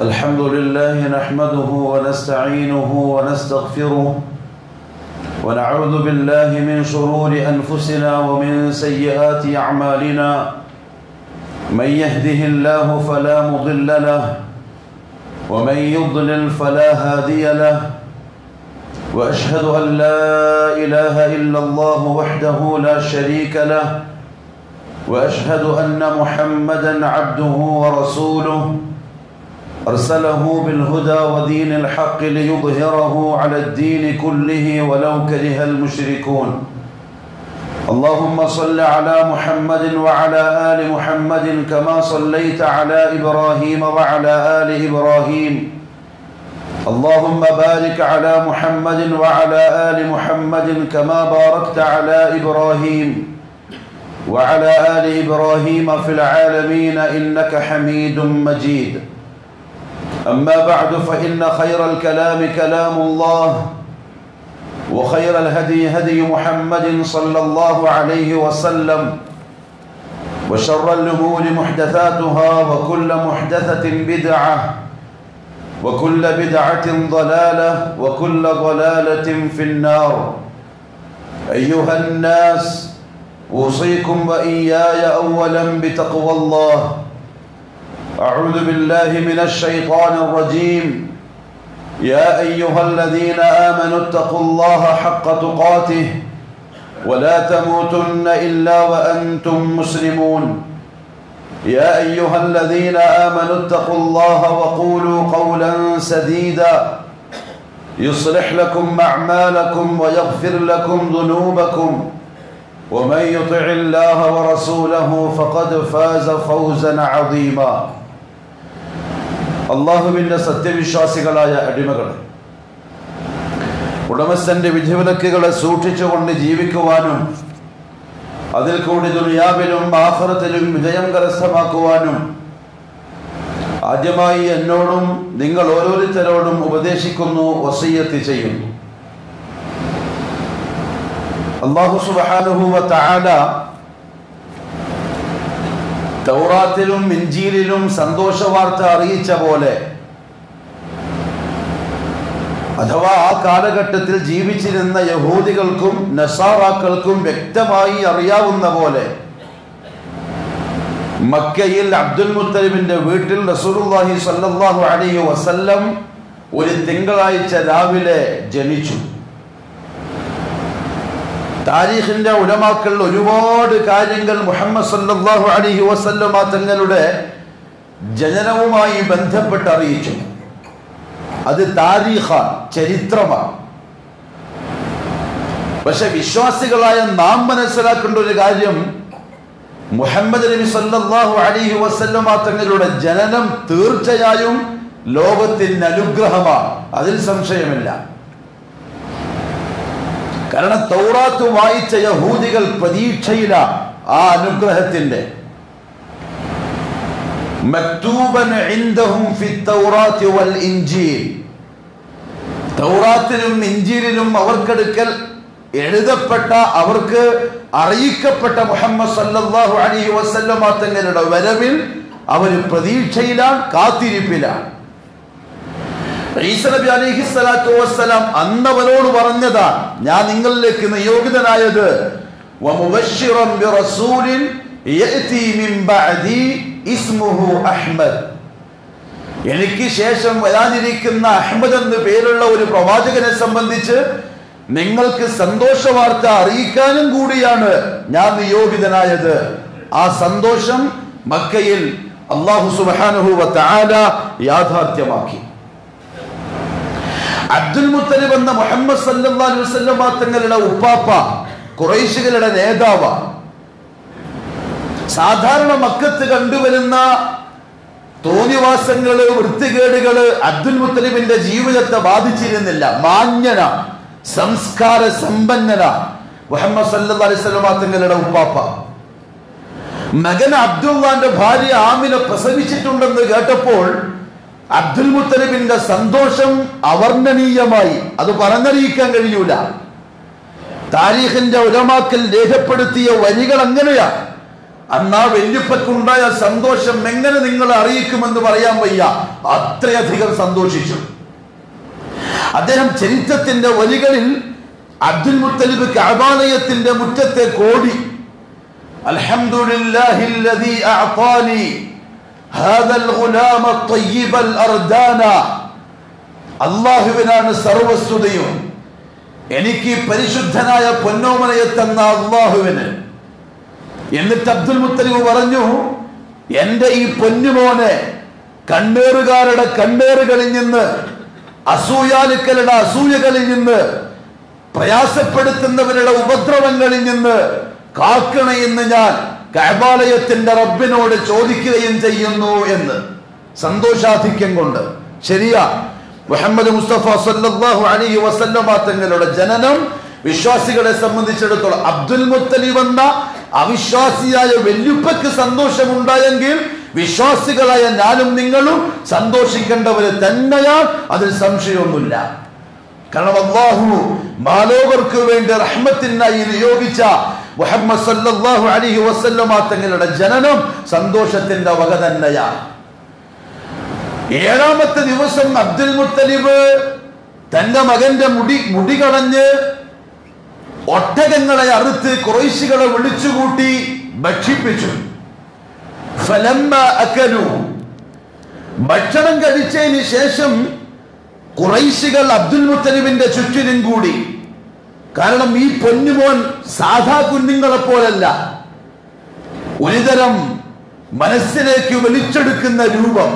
الحمد لله نحمده ونستعينه ونستغفره ونعوذ بالله من شرور أنفسنا ومن سيئات أعمالنا من يهده الله فلا مضل له ومن يضلل فلا هادي له وأشهد أن لا إله إلا الله وحده لا شريك له وأشهد أن محمدا عبده ورسوله أرسله بالهدى ودين الحق ليظهره على الدين كله ولو كره المشركون اللهم صل على محمد وعلى آل محمد كما صليت على إبراهيم وعلى آل إبراهيم اللهم بارك على محمد وعلى آل محمد كما باركت على إبراهيم وعلى آل إبراهيم في العالمين إنك حميد مجيد أما بعد فإن خير الكلام كلام الله وخير الهدي هدي محمد صلى الله عليه وسلم وشر الأمور محدثاتها وكل محدثة بدعة وكل بدعة ضلالة وكل ضلالة في النار أيها الناس أوصيكم وإياي أولا بتقوى الله أعوذ بالله من الشيطان الرجيم يا أيها الذين آمنوا اتقوا الله حق تقاته ولا تموتن إلا وأنتم مسلمون يا أيها الذين آمنوا اتقوا الله وقولوا قولا سديدا يصلح لكم أعمالكم ويغفر لكم ذنوبكم ومن يطع الله ورسوله فقد فاز فوزا عظيما അള്ളാഹുവിൻ്റെ സത്യവിശ്വാസികളായ അടിമകൾ ഉടമസ്ഥന്റെ വിധിവിലക്കുകളെ സൂക്ഷിച്ചുകൊണ്ട് ജീവിക്കുവാനും അതിൽ കൂടി ദുനിയാവിലും ആഹ്റത്തിലും വിജയം കരസ്ഥമാക്കുവാനും ആദ്യമായി എന്നോടും നിങ്ങൾ ഓരോരുത്തരോടും ഉപദേശിക്കുന്നു വസീയത്ത് ചെയ്യുന്നു അള്ളാഹു സുബാനുഹുവ താല തൗറാത്തിലും ഇഞ്ചിയിലും സന്തോഷ വാർത്ത അറിയിച്ച പോലെ അഥവാ ആ കാലഘട്ടത്തിൽ ജീവിച്ചിരുന്ന യഹൂദികൾക്കും നസാറാക്കൾക്കും വ്യക്തമായി അറിയാവുന്ന പോലെ മക്കയിൽ അബ്ദുൽ മുത്തലിബിന്റെ വീട്ടിൽ റസൂലുള്ളാഹി സ്വല്ലല്ലാഹു അലൈഹി വസല്ലം ഒരു തിങ്കളാഴ്ച രാവിലെ ജനിച്ചു താരീഖിന്റെ ഉലമാക്കൾ ഒരുപാട് കാര്യങ്ങൾ മുഹമ്മദ് സല്ലല്ലാഹു അലൈഹി വസല്ലമ തങ്ങളുടെ ജനനവുമായി ബന്ധപ്പെട്ട് അറിയിച്ചു അത് താരീഖ ചരിത്രമാണ് പക്ഷെ വിശ്വാസികളായ നാം മനസ്സിലാക്കേണ്ട ഒരു കാര്യം മുഹമ്മദ് നബി സല്ലല്ലാഹു അലൈഹി വസല്ലമ തങ്ങളുടെ ജനനം തീർച്ചയായും ലോകത്തിന് അനുഗ്രഹമാണ് അതിൽ സംശയമില്ല കാരണം തൗറാത്ത് വായിച്ച യഹൂദികൾ പ്രതീക്ഷയില ആ അനുഗ്രഹത്തിന്റെ മക്തൂബൻ ഇൻദഹും ഫി തൗറാത്ത് വൽ ഇൻജീൽ തൗറാത്തിലും ഇഞ്ചീലിലും അവർക്കെടുക്കൽ എഴുതപ്പെട്ട അവർക്ക് അറിയിക്കപ്പെട്ട മുഹമ്മദ് സല്ലല്ലാഹു അലൈഹി വസല്ലമ തങ്ങളുടെ വരവിൽ അവർ പ്രതീക്ഷയിലാണ് കാത്തിരിപ്പിലാണ് ഈസനബി അലൈഹി സ്വലാത്തു വസ്സലാം അന്നവനോട് പറഞ്ഞതാണ് ഞാൻ നിങ്ങളിലേക്ക് നിയോഗിതനായത് എനിക്ക് ശേഷം വരാനിരിക്കുന്ന അഹമ്മദ് എന്ന് പേരുള്ള ഒരു പ്രവാചകനെ സംബന്ധിച്ച് നിങ്ങൾക്ക് സന്തോഷ വാർത്ത അറിയിക്കാനും കൂടിയാണ് ഞാൻ നിയോഗിതനായത് ആ സന്തോഷം മക്കയിൽ അള്ളാഹു സുബാനുഹു വ യാഥാർത്ഥ്യമാക്കി അബ്ദുൽ മുത്തലിബ് എന്ന മുഹമ്മദ് സല്ലല്ലാഹു അലൈഹി വസല്ലം തങ്ങളുടെ ഉപ്പാപ്പ കുറേശികളുടെ നേതാവ സാധാരണ മക്കത്ത് കണ്ടുവരുന്ന തോന്നിവാസങ്ങള് വൃത്തികേടുകള് അബ്ദുൽ മുത്തലിബിന്റെ ജീവിതത്തെ ബാധിച്ചിരുന്നില്ല മാന്യന സംസ്കാര സമ്പന്നന മുഹമ്മദ് സല്ലല്ലാഹു അലൈഹി വസല്ലം തങ്ങളുടെ ഉപ്പാപ്പ മകൻ അബ്ദുള്ളാന്റെ ഭാര്യ ആമിനെ പ്രസവിച്ചിട്ടുണ്ടെന്ന് കേട്ടപ്പോൾ അബ്ദുൽ മുത്തലിബിന്റെ സന്തോഷം അവർണ്ണനീയമായി അത് പറഞ്ഞറിയിക്കാൻ കഴിയൂല താരീഖിന്റെ ഉലമാക്കൽ രേഖപ്പെടുത്തിയ വരികൾ അങ്ങനെയാ അന്ന് ആ വല്യപ്പക്കുണ്ടായ സന്തോഷം എങ്ങനെ നിങ്ങളെ അറിയിക്കുമെന്ന് പറയാൻ വയ്യ അത്രയധികം സന്തോഷിച്ചു അദ്ദേഹം ചരിത്രത്തിന്റെ വരികളിൽ അബ്ദുൽ മുത്തലിബ് കഅബാലയത്തിന്റെ മുറ്റത്തെ കോടി അൽഹംദുലില്ലാഹില്ലദീ അഅതാനി ഹാദൽ ഗുലാമ ത്വയ്യിബൽ അർദാന അള്ളാഹുവിനാണ് സർവസ്തുതയും എനിക്ക് ഈ പരിശുദ്ധനായ പൊന്നോമനയെ തന്ന അള്ളാഹുവിന് എന്നിട്ട് അബ്ദുൽ മുത്തലിബ് പറഞ്ഞു എന്റെ ഈ പൊന്നുമോനെ കണ്ണേറുകാരുടെ കണ്ണേറുകളിൽ നിന്ന് അസൂയാലുക്കളുടെ അസൂയകളിൽ നിന്ന് പ്രയാസപ്പെടുത്തുന്നവരുടെ ഉപദ്രവങ്ങളിൽ നിന്ന് കാക്കണമെന്ന് ഞാൻ കൈബാലയത്തിന്റെ റബ്ബിനോട് ചോദിക്കുകയും ചെയ്യുന്നു എന്ന് സന്തോഷാധിക്യം കൊണ്ട് ശരിയാ മുഹമ്മദ് മുസ്തഫ സല്ലല്ലാഹു അലൈഹി വസല്ലമ തങ്ങളുടെ ജനനം വിശ്വാസികളെ സംബന്ധിച്ചിടത്തോളം അബ്ദുൽ മുത്തലിബ് എന്ന അവിശ്വാസിയായ വെല്ലുപ്പക്ക് സന്തോഷമുണ്ടായെങ്കിൽ വിശ്വാസികളായ ഞാനും നിങ്ങളും സന്തോഷിക്കേണ്ടവര് തന്നെയാണ് അതിൽ സംശയമൊന്നുമില്ല കാരണം അള്ളാഹു മാലോകർക്ക് വേണ്ടി റഹ്മത്തിനായി നിയോഗിച്ച മുഹമ്മദ് സല്ലല്ലാഹു അലൈഹി വസല്ലമ തങ്ങളുടെ ജനനം സന്തോഷത്തിന്റെ വക തന്നെയാണ് ഏഴാമത്തെ ദിവസം അബ്ദുൽ മുത്തലിബ് തന്റെ മകന്റെ മുടി മുടി കളഞ്ഞ് ഒട്ടകങ്ങളെ അറുത്ത് കുറേശികളെ വിളിച്ചുകൂട്ടി ഭക്ഷിപ്പിച്ചു ഫലമ്മ അക്കലു ഭക്ഷണം കഴിച്ചതിന് ശേഷം കുറൈശികൾ അബ്ദുൽ മുത്തലിബിന്റെ ചുറ്റിനും കൂടി കാരണം ഈ പൊന്നുമോൻ സാധാ കുഞ്ഞുങ്ങളെ പോലല്ല ഒരുതരം മനസ്സിലേക്ക് വലിച്ചെടുക്കുന്ന രൂപം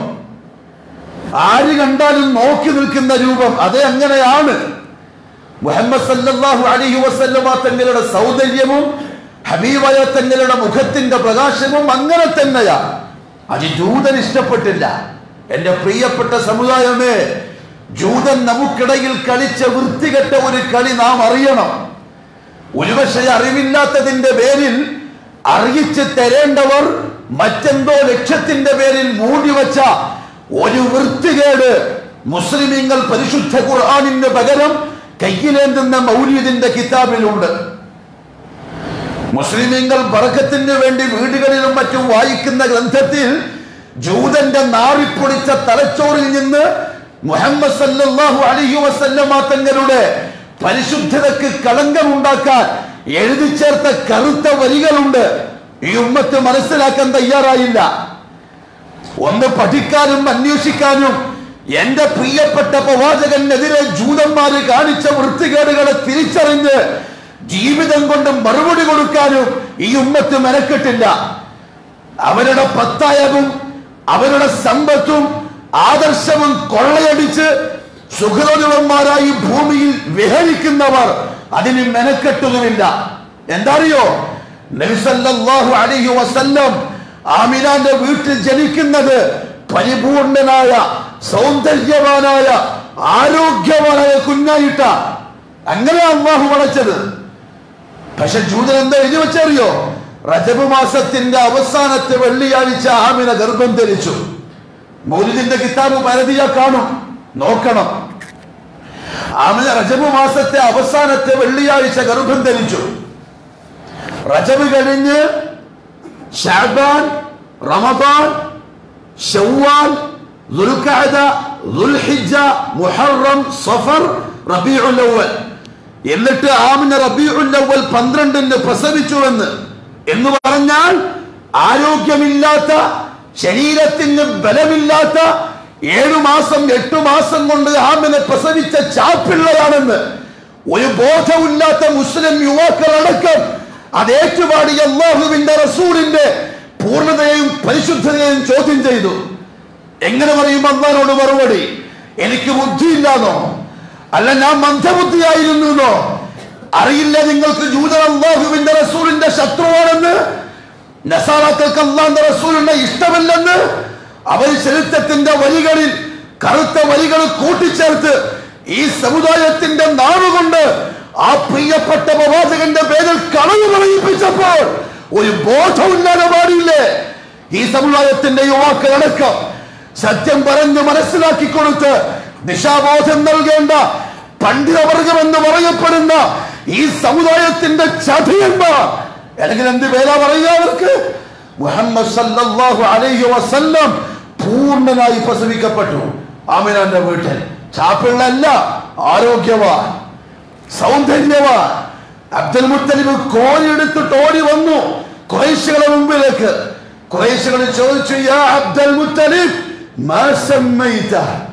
ആര് കണ്ടാലും നോക്കി നിൽക്കുന്ന രൂപം അത് അങ്ങനെയാണ് മുഹമ്മദ് സല്ലല്ലാഹു അലൈഹി വസല്ലമ തങ്ങളുടെ സൗന്ദര്യവും ഹബീബായ തങ്ങളുടെ മുഖത്തിന്റെ പ്രകാശവും അങ്ങനെ തന്നെയാ അത് ജൂതൻ ഇഷ്ടപ്പെട്ടില്ല എന്റെ പ്രിയപ്പെട്ട സമുദായമേ ജൂതൻ നമുക്കിടയിൽ കളിച്ച വൃത്തികെട്ട ഒരു കളി നാം അറിയണം ഒരുപക്ഷെ അറിവില്ലാത്തതിന്റെ പേരിൽ അറിയിച്ച് തരേണ്ടവർ മറ്റെന്തോ ലക്ഷ്യത്തിന്റെ പേരിൽ മൂടിവെച്ച ഒരു വൃത്തികേട് മുസ്ലിമീങ്ങൾ പരിശുദ്ധ ഖുർആാനിന് പകരം കയ്യിലേന്തുന്ന മൗലീദിന്റെ കിതാബിലുണ്ട് മുസ്ലിമീങ്ങൾ ബർക്കത്തിന് വേണ്ടി വീടുകളിലും മറ്റും വായിക്കുന്ന ഗ്രന്ഥത്തിൽ ജൂതന്റെ നാറിപ്പൊളിച്ച തലച്ചോറിൽ നിന്ന് മുഹമ്മദ് സല്ലല്ലാഹു അലൈഹി വസല്ലമ തങ്ങളുടെ പരിശുദ്ധതക്ക് കളങ്കമുണ്ടാക്കാൻ എഴുതി ചേർത്ത കറുത്ത വരികളുണ്ട് ഈ ഉമ്മത്ത് മനസ്സിലാക്കാൻ തയ്യാറായില്ല ഒന്ന് പഠിക്കാനും അന്വേഷിക്കാനും എന്റെ പ്രിയപ്പെട്ട പ്രവാചകനെതിരെ ജൂതന്മാര് കാണിച്ച വൃത്തികേടുകളെ തിരിച്ചറിഞ്ഞ് ജീവിതം കൊണ്ട് മറുപടി കൊടുക്കാനും ഈ ഉമ്മത്ത് മെനക്കെട്ടില്ല അവരുടെ പത്തായവും അവരുടെ സമ്പത്തും ആദർശവും കൊള്ളയടിച്ച് സുഖലോലുവന്മാരായി ഭൂമിയിൽ വിഹരിക്കുന്നവർ അതിന് മെനക്കെട്ടുന്നുമില്ല എന്താ അറിയോ നബിസല്ലാഹു അലൈഹി വസല്ലം ആമിനാന്റെ വീട്ടിൽ ജനിക്കുന്നത് പരിപൂർണനായ സൗന്ദര്യവാനായ ആരോഗ്യവാനായ കുഞ്ഞായിട്ട അങ്ങനെ അള്ളാഹു വളച്ചത് പക്ഷെ ജൂതൻ എന്താ എഴുതി വെച്ചറിയോ റജബ് മാസത്തിന്റെ അവസാനത്തെ വെള്ളിയാഴ്ച ആമിന ഗർഭം ധരിച്ചു മൗലിദിന്റെ കിതാബ് പരതിയ കാണും നോക്കണം ആമിന റജബ് മാസത്തെ അവസാനത്തെ വെള്ളിയാഴ്ച ഗർഭം ധരിച്ചു റജബ് കഴിഞ്ഞ് ഷാബാൻ റമദാൻ ഷവ്വാൽ ദുൽഖഅദ ദുൽഹിജ്ജ മുഹറം സഫർ റബീഉൽ അവ്വൽ എന്നിട്ട് ആമിന റബീഉൽ അവ്വൽ പന്ത്രണ്ടിന് പ്രസവിച്ചുവെന്ന് എന്ന് പറഞ്ഞാൽ ആരോഗ്യമില്ലാത്ത ശരീരത്തിന് ബലമില്ലാത്ത ഏഴു മാസം എട്ടു മാസം കൊണ്ട് ആമിനെ പ്രസവിച്ച ചാപ്പിള്ളയാണെന്ന് ഒരു ബോധമില്ലാത്ത മുസ്ലിം യുവാക്കളടക്കം അത് ഏറ്റുപാടി അള്ളാഹുവിന്റെ റസൂലിന്റെ പൂർണ്ണതയെയും പരിശുദ്ധതയെയും ചോദ്യം ചെയ്തു എങ്ങനെ പറയും അള്ളഹാനോട് മറുപടി എനിക്ക് ബുദ്ധിയില്ലാന്നോ അല്ല ഞാൻ മന്ദബുദ്ധിയായിരുന്നോ അറിയില്ല നിങ്ങൾക്ക് ജൂതൻ അള്ളാഹുവിന്റെ റസൂലിന്റെ ശത്രുവാണെന്ന് നസാറാക്കൾക്ക് അള്ളാന്റെ റസൂലിന്റെ ഇഷ്ടമല്ലെന്ന് അവർ ചരിത്രത്തിന്റെ വരികളിൽ കറുത്ത വരികൾ കൂട്ടിച്ചേർത്ത് ഈ സമുദായത്തിന്റെ നാവുകൊണ്ട് ആ പ്രിയപ്പെട്ട പ്രവാചകന്റെ പേരിൽ കളവ് പറയിപ്പിച്ചപ്പോൾ ഒരു ബോധമില്ലാതെ പാടില്ലേ ഈ സമുദായത്തിന്റെ യുവാക്കളടക്കം സത്യം പറഞ്ഞ് മനസ്സിലാക്കി കൊടുത്ത് ദിശാബോധം നൽകേണ്ട പണ്ഡിതവർഗം എന്ന് പറയപ്പെടുന്ന ഈ സമുദായത്തിന്റെ ചതിയന്മാർ അല്ലെങ്കിൽ എന്ത് പേരാ പറയുക അവർക്ക് മുഹമ്മദ് സല്ലല്ലാഹു അലൈഹി വസല്ലം പൂർണ്ണനായി പ്രസവിക്കപ്പെട്ടു ആമിനാന്റെ വീട്ടിൽ ചാപ്പിള്ളല്ല ആരോഗ്യവാൻ സൗന്ദര്യവാൻ അബ്ദുൽ മുത്തലിബ് കോരിയെടുത്തിട്ട് ഓടി വന്നു കുറേശികളെ മുമ്പിലേക്ക് കുറേശികൾ ചോദിച്ചു യാ അബ്ദുൽ മുത്തലിബ് മാ സമ്മൈത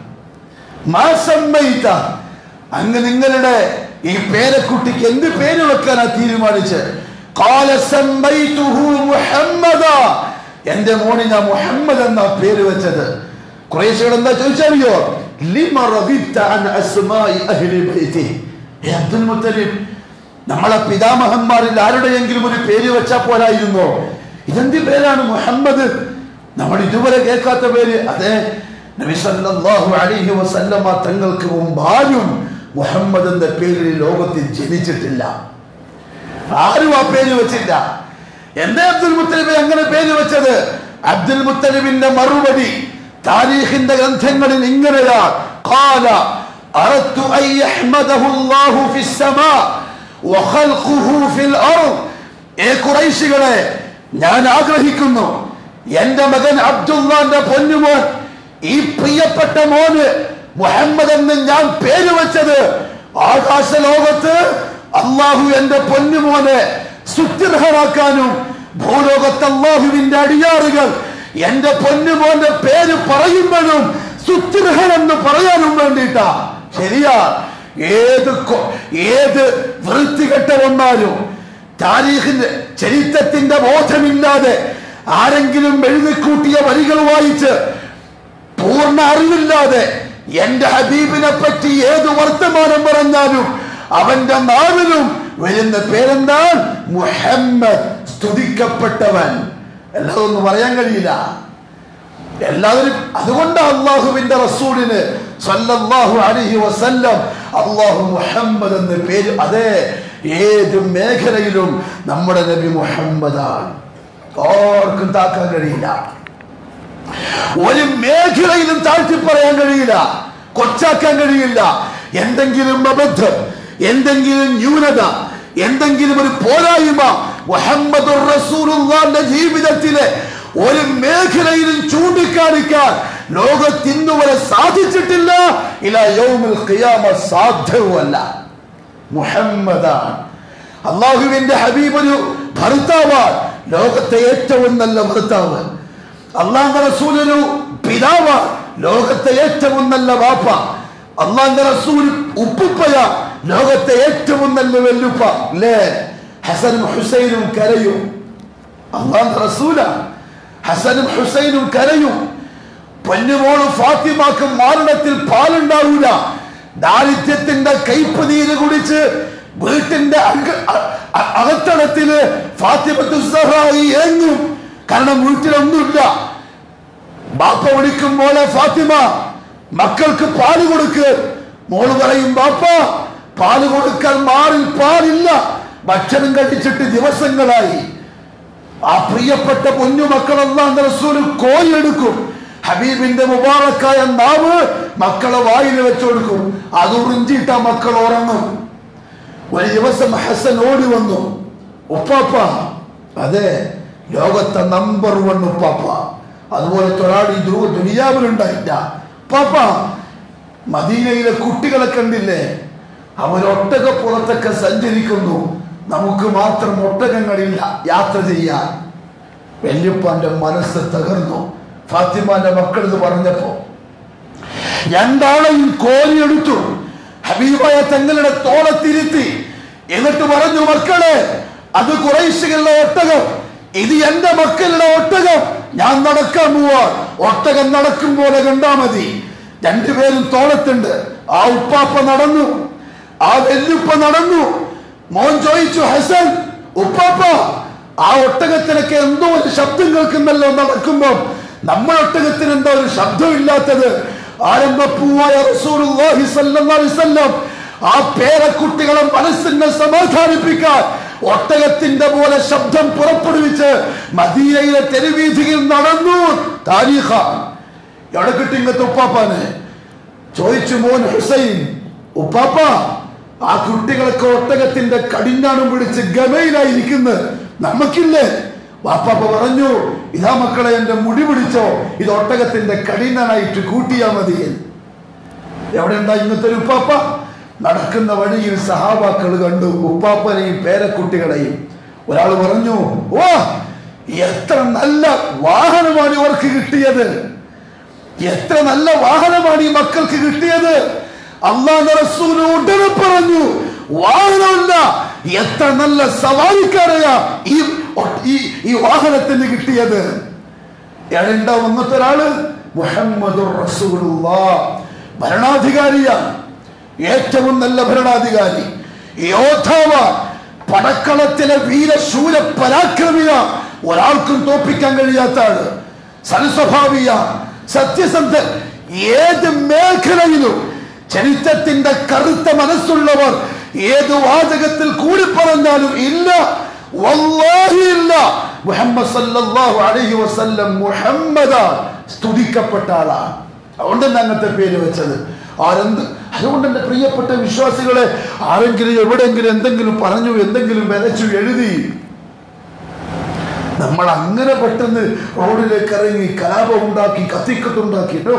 മാ സമ്മൈത അങ്ങ് നിങ്ങളുടെ ഈ പേരക്കുട്ടിക്ക് എന്ത് പേര് വെക്കാനാ തീരുമാനിച്ച് قال سميته محمدا എന്റെ മോന് ഞാൻ മുഹമ്മദ് എന്ന പേര് വെച്ചത് കുറേശികൾ എന്താ ചോദിച്ചറിയോ ലിമ റദിത്ത അൻ അസ്മാഇ അഹ്ലി ബൈതി ഏ അബ്ദുൽ മുത്തലിബ് നമ്മളെ പിതാമഹന്മാരിൽ ആരുടെയെങ്കിലും ഒരു പേര് വെച്ചാൽ പോരായിരുന്നോ ഇതെന്ത് പേരാണ് മുഹമ്മദ് നമ്മൾ ഇതുവരെ കേൾക്കാത്ത പേര് അതെ നബി സല്ലല്ലാഹു അലൈഹി വസല്ലമ തങ്ങൾക്ക് മുമ്പാരും മുഹമ്മദ് എന്ന പേരിൽ ഈ ലോകത്തിൽ ജനിച്ചിട്ടില്ല ആരും ആ പേര് വെച്ചില്ല എന്തേ അബ്ദുൽ മുത്തലിബ് അങ്ങനെ പേര് വെച്ചത് അബ്ദുൽ മുത്തലിബിന്റെ മറുപടി താരീഖിന്റെ ഗ്രന്ഥങ്ങളിൽ ഇങ്ങനെയാ قال أردت أن يحمده الله في السماء وخلقه في الأرض ഏ കുറൈശികളെ ഞാൻ ആഗ്രഹിക്കുന്നു എന്റെ മകൻ അബ്ദുല്ലാന്റെ പൊന്നുമോൻ ഈ പ്രിയപ്പെട്ട മോന് മുഹമ്മദ് എന്ന് ഞാൻ പേര് വെച്ചത് ആകാശ ലോകത്ത് അള്ളാഹു എന്റെ പൊന്നുമോനെ സുത്യർഹമാക്കാനും ഭൂലോകത്ത് അള്ളാഹുവിന്റെ അടിയാറുകൾ എന്റെ പൊന്നുമോന്റെ പേര് പറയുമ്പോഴും സുത്യർഹൻ എന്ന് പറയാനും വേണ്ടിയിട്ടാ ശരിയാ ഏത് കൊ- ഏത് വൃത്തികെട്ട വന്നാലും താരീഖിന്റെ ചരിത്രത്തിന്റെ ബോധമില്ലാതെ ആരെങ്കിലും എഴുതിക്കൂട്ടിയ വരികൾ വായിച്ച് പൂർണ്ണ അറിവില്ലാതെ എന്റെ ഹബീബിനെ പറ്റി ഏത് വർത്തമാനം പറഞ്ഞാലും അവന്റെ നാവിലും വരുന്ന പേരെന്താ മുഹമ്മദ് സ്തുതിക്കപ്പെട്ടവൻ അല്ലാതെ ഒന്നും പറയാൻ കഴിയില്ല എല്ലാവരും അതുകൊണ്ട് അള്ളാഹുവിന്റെ റസൂലിന് സല്ലല്ലാഹു അലൈഹി വസല്ലം അള്ളാഹു മുഹമ്മദ് എന്ന പേര് അതെ ഏത് മേഖലയിലും നമ്മുടെ നബി മുഹമ്മദാണ് ആർക്കും താക്കാൻ കഴിയില്ല ഒരു മേഖലയിലും താഴ്ത്തി പറയാൻ കഴിയില്ല കൊച്ചാക്കാൻ കഴിയില്ല എന്തെങ്കിലും അബദ്ധം എന്തെങ്കിലും ന്യൂനത എന്തെങ്കിലും ഒരു പോരായ്മ മുഹമ്മദ് റസൂലുള്ളാന്റെ ജീവിതത്തിലെ ഒരു മേഖലയിലും ചൂണ്ടിക്കാണിക്കാൻ ലോകത്ത് ഇന്ന് വരെ സാധിച്ചിട്ടില്ല ഇല യൗമുൽ ഖിയാമ സാധ്യവുമല്ല മുഹമ്മദാണ് അള്ളാഹുവിന്റെ ഹബീബ് ഒരു ഭർത്താവാണ് ലോകത്തെ ഏറ്റവും നല്ല ഭർത്താവ് അള്ളാഹ് റസൂൽ ഒരു പിതാവ് ലോകത്തെ ഏറ്റവും നല്ല വാപ്പ അള്ളാഹ് റസൂൽ ഉപ്പുപ്പയ ലോകത്തെ ഏറ്റവും നല്ല വെല്ലുപ്പ അല്ലേ ഹസനും ഹുസൈനും കരയും അള്ളാഹ് റസൂല ഹസനും ഹുസൈനും കരയും പൊന്നുമോള് ഫാത്തിമാക്ക് മാരണത്തിൽ പാലുണ്ടാവൂല ദാരിദ്ര്യത്തിന്റെ കയ്പ് നീര് കുടിച്ച് വീട്ടിന്റെ അക- അ- അ- അകത്തളത്തില് ഫാത്തിമത്തു സഹ്റായി ഏങ്ങും കാരണം വീട്ടിലൊന്നുമില്ല ബാപ്പ വിളിക്കും മോളെ ഫാത്തിമ മക്കൾക്ക് പാല് കൊടുക്ക് മോള് പറയും ബാപ്പ പാല് കൊടുക്കാൻ മാറിൽ പാലില്ല ഭക്ഷണം കഴിച്ചിട്ട് ദിവസങ്ങളായി ആ പ്രിയപ്പെട്ട പൊന്നു മക്കളെല്ലാം റസൂല് കോരിയെടുക്കും ഹബീബിന്റെ മുബാറക്കായ നാവ് മക്കളെ വായിൽ വെച്ചു കൊടുക്കും അത് ഉറിഞ്ചിട്ട മക്കൾ ഉറങ്ങും ഒരു ദിവസം ഹസൻ ഓടി വന്നു ഉപ്പാപ്പ അതെ ലോകത്തെ നമ്പർ വൺ ഉപ്പാപ്പ അതുപോലെ തൊരാൾ ഈ ദൂ ദുനിയാവിലുണ്ടായില്ല പാപ്പ മദീനയിലെ കുട്ടികളെ കണ്ടില്ലേ അവരൊട്ടകപ്പുറത്തൊക്കെ സഞ്ചരിക്കുന്നു നമുക്ക് മാത്രം ഒട്ടകങ്ങളില്ല യാത്ര ചെയ്യാൻ വല്യപ്പാന്റെ മനസ്സ് തകർന്നു ഫാത്തിമാന്റെ മക്കൾ ഇത് പറഞ്ഞപ്പോ രണ്ടാളെയും കോരിയെടുത്തു ഹബീബായ തങ്ങളുടെ തോളത്തിരുത്തി എന്നിട്ട് പറഞ്ഞു മക്കളെ അത് കുറേശ്ശികളുടെ ഒട്ടകം ഇത് എന്റെ മക്കളുടെ ഒട്ടകം ഞാൻ നടക്കാൻ പോവാ ഒട്ടകം നടക്കും പോലെ കണ്ടാ മതി രണ്ടുപേരും തോളത്തുണ്ട് ആ ഉപ്പാപ്പ നടന്നു ആ വെല്ലുപ്പ നടന്നു മോൻ ചോദിച്ചു ഹസൻ ഉപ്പാപ്പ ആ ഒട്ടകത്തിനൊക്കെ എന്തോ ഒരു ശബ്ദം കേൾക്കുന്നല്ലോ നടക്കുമ്പോ നമ്മൾ ഒട്ടകത്തിന് എന്താ ഒരു ശബ്ദമില്ലാത്തത് ആരംഭപ്പൂവായ റസൂലുള്ളാഹി സ്വല്ലല്ലാഹു അലൈഹി വസല്ലം ആ പേരക്കുട്ടികളെ മനസ്സിനെ സമാധാനിപ്പിക്കാൻ ഒട്ടകത്തിന്റെ പോലെ ശബ്ദം പുറപ്പെടുവിച്ച് മദീനയിലെ തെരുവീഥിയിൽ നടന്നു താരീഖ എവിടെ കിട്ടി ഇങ്ങനത്തെ ഉപ്പാപ്പാന് ചോദിച്ചു മോൻ ഹുസൈൻ ഉപ്പാപ്പ ആ കുട്ടികളൊക്കെ ഒട്ടകത്തിന്റെ കടിഞ്ഞാണം പിടിച്ച് ഗമയിലായിരിക്കുന്നത് നമുക്കില്ലേ വാപ്പാപ്പ പറഞ്ഞു ഇതാ മക്കളെ എന്റെ മുടി പിടിച്ചോ ഇത് ഒട്ടകത്തിന്റെ കഠിനനായിട്ട് കൂട്ടിയാ മതി എവിടെ ഉണ്ടാ ഇന്നത്തെ ഒരു ഉപ്പാപ്പ നടക്കുന്ന വഴിയിൽ സഹാബാക്കൾ കണ്ടു ഉപ്പാപ്പനെയും പേരക്കുട്ടികളെയും ഒരാൾ പറഞ്ഞു ഓ എത്ര നല്ല വാഹനമാണ് ഇവർക്ക് കിട്ടിയത് എത്ര നല്ല വാഹനമാണ് ഈ മക്കൾക്ക് കിട്ടിയത് അള്ളാഹ് റസൂല് ഉടനെ പറഞ്ഞു വാഹനമല്ല എത്ര നല്ല സവാരിക്കാരെയാ ഈ ഈ ഈ വാഹനത്തിന് കിട്ടിയത് എഴുണ്ടാവും അങ്ങനത്തെ ഒരാള് മുഹമ്മദ് ഭരണാധികാരിയാണ് ഏറ്റവും നല്ല ഭരണാധികാരി യോദ്ധാവ പടക്കളത്തിലെ വീരശൂര പരാക്രമിയ ഒരാൾക്കും തോപ്പിക്കാൻ കഴിയാത്ത ആള് സൽസ്വഭാവിയ സത്യസന്ധ ഏത് മേഖലയിലും ചരിത്രത്തിന്റെ കറുത്ത മനസ്സുള്ളവർ ഏത് വാചകത്തിൽ കൂടി പറഞ്ഞാലും ഇല്ല വല്ലാഹി ഇല്ല മുഹമ്മദ് സല്ലല്ലാഹു അലൈഹി വസല്ലം മുഹമ്മദ സ്തുതിക്കപ്പെട്ട ആളാണ് അതുകൊണ്ടാണ് അങ്ങനത്തെ പേര് വെച്ചത് ആരെന്ത് അതുകൊണ്ട് എൻ്റെ പ്രിയപ്പെട്ട വിശ്വാസികളെ ആരെങ്കിലും എവിടെയെങ്കിലും എന്തെങ്കിലും പറഞ്ഞു എന്തെങ്കിലും വിലച്ചു എഴുതി നമ്മൾ അങ്ങനെ പെട്ടെന്ന് റോഡിലേക്ക് ഇറങ്ങി കലാപം ഉണ്ടാക്കി കത്തിക്കത്തുണ്ടാക്കിട്ടോ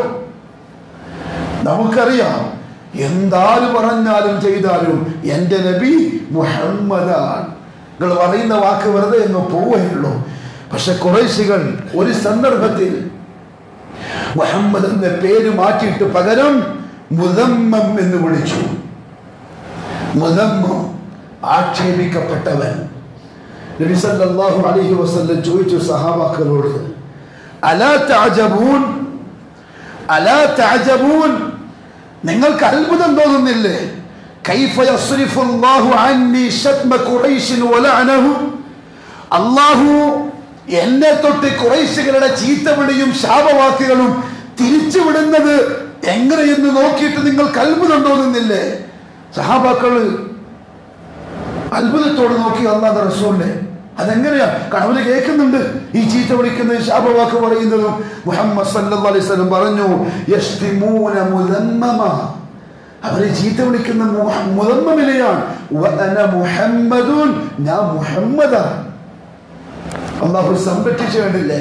നമുക്കറിയാം എന്താര് പറഞ്ഞാലും ചെയ്താലും എൻ്റെ നബി മുഹമ്മദാണ് നിങ്ങൾ പറയുന്ന വാക്ക് വെറുതെ അങ്ങ് പോവുകയുള്ളൂ പക്ഷെ കുറേശികൾ ഒരു സന്ദർഭത്തിൽ മുഹമ്മദ് എന്ന പേര് മാറ്റിയിട്ട് പകരം മുതമ്മം എന്ന് വിളിച്ചു മുതമ്മം ആക്ഷേപിക്കപ്പെട്ടവൻ നബി സല്ലല്ലാഹു അലൈഹി വസല്ലം ചോദിച്ചു സഹാബാക്കളോട് അലാ തഅജബൂൻ അലാ തഅജബൂൻ നിങ്ങൾക്ക് അത്ഭുതം തോന്നുന്നില്ലേ കൈഫ യസ്രിഫു അല്ലാഹു അന്നി ശത്മ ഖുറൈശിൻ വലഅനഹു അല്ലാഹു എന്നെ തൊട്ട് കുറേശുകളുടെ ചീത്തവിളിയും ശാപവാക്കുകളും തിരിച്ചുവിടുന്നത് എങ്ങനെയെന്ന് നോക്കിയിട്ട് നിങ്ങൾക്ക് അത്ഭുതം തോന്നുന്നില്ലേ സഹാബാക്കള് അത്ഭുതത്തോട് നോക്കി അല്ലാതെ റസൂലിനെ അതെങ്ങനെയാ കണവന് കേൾക്കുന്നുണ്ട് ഈ ചീത്ത വിളിക്കുന്ന ശാപവാക്ക് പറയുന്നതും മുഹമ്മദ് സല്ലല്ലാഹു അലൈഹി വസല്ലം പറഞ്ഞു യസ്തിമൂന മുദമ്മമ അവരെ ചീത്ത വിളിക്കുന്ന മുഹ- മുദമ്മമിനെയാണ് വഅന മുഹമ്മദുൻ ഞാൻ മുഹമ്മദാണ് അള്ളാഹു സംരക്ഷിച്ചു വേണ്ടില്ലേ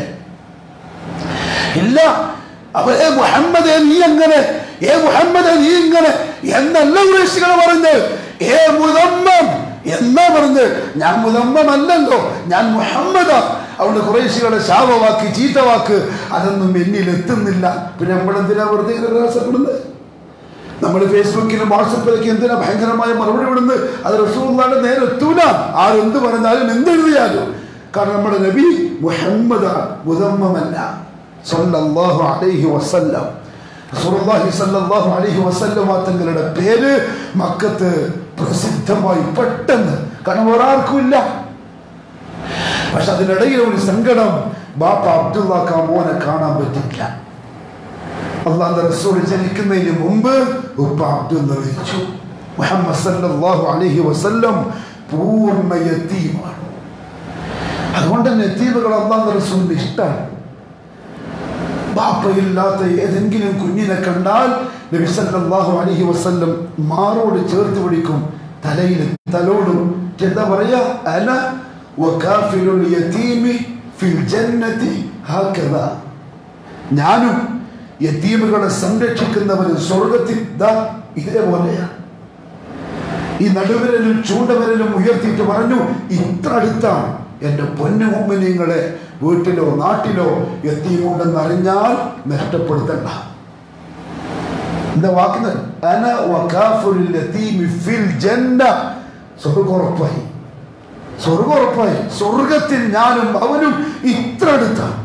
ഇല്ല അവരെ മുഹമ്മദ് നീ എങ്ങനെ ഏ മുഹമ്മദ് നീ ഇങ്ങനെ എന്നല്ല കുറേശികൾ പറഞ്ഞത് ഏ മുതമ്മം എന്നാ പറഞ്ഞത് ഞാൻ മുതമ്മമല്ലല്ലോ ഞാൻ മുഹമ്മദാ അതുകൊണ്ട് കുറേശികളുടെ ശാപവാക്ക് ചീത്തവാക്ക് അതൊന്നും എന്നിൽ എത്തുന്നില്ല പിന്നെ നമ്മളെന്തിനാ വെറുതെ ഇങ്ങനെ പ്രയാസപ്പെടുന്നത് നമ്മൾ ഫേസ്ബുക്കിലും വാട്സപ്പിലൊക്കെ എന്തിനാ ഭയങ്കരമായ മറുപടി വിടുന്നത് അത് റസൂള്ളാന്റെ നേരെ എത്തൂല ആരെന്ത് പറഞ്ഞാലും എന്തെഴുതിയാലും കാരണം നമ്മുടെ നബി മുഹമ്മദ മുതമ്മമല്ല സല്ലല്ലാഹു അലൈഹി വസല്ലം റസൂലുള്ളാഹി സല്ലല്ലാഹു അലൈഹി വസല്ലം തങ്ങളുടെ പേര് മക്കത്ത് പ്രസിദ്ധമായി പെട്ടെന്ന് കാരണം ഒരാൾക്കും ഇല്ല പക്ഷെ അതിനിടയിൽ ഒരു സങ്കടം ബാപ്പ അബ്ദുള്ള മോനെ കാണാൻ പറ്റില്ല അള്ളാന്റെ റസൂൽ ജനിക്കുന്നതിന് മുമ്പ് ഉപ്പ അബ്ദുൽ മരിച്ചു മുഹമ്മദ് സല്ലല്ലാഹു അലൈഹി വസല്ലം പൂർണ്ണ യത്തീമാണ് അതുകൊണ്ട് തന്നെ യത്തീമുകൾ അള്ളാന്റെ റസൂലിന് ഇഷ്ടമാണ് ബാപ്പയില്ലാത്ത ഏതെങ്കിലും കുഞ്ഞിനെ കണ്ടാൽ നബി സല്ലല്ലാഹു അലൈഹി വസല്ലം മാറോട് ചേർത്ത് പിടിക്കും തലയിൽ തലോടും എന്താ പറയാ അന വകാഫിലുൽ യതീമി ഫിൽ ജന്നതി ഹാക്കദാ ഞാനും യത്തീമുകളെ സംരക്ഷിക്കുന്നവരും സ്വർഗത്തിൽ ദാ ഇതേപോലെയാണ് ഈ നടുവിരലും ചൂണ്ടവിരലും ഉയർത്തിയിട്ട് പറഞ്ഞു ഇത്ര അടുത്താണ് എൻ്റെ പൊന്നു മുമ്പിനിങ്ങളെ വീട്ടിലോ നാട്ടിലോ എത്തിയുണ്ടെന്ന് അറിഞ്ഞാൽ നഷ്ടപ്പെടുത്തണ്ട എന്താ വാക്കുന്നത് അന വകാഫുൽ യതീമി ഫിൽ ജന്ന സ്വർഗുറപ്പായി സ്വർഗുറപ്പായി സ്വർഗത്തിൽ ഞാനും അവനും ഇത്ര അടുത്താണ്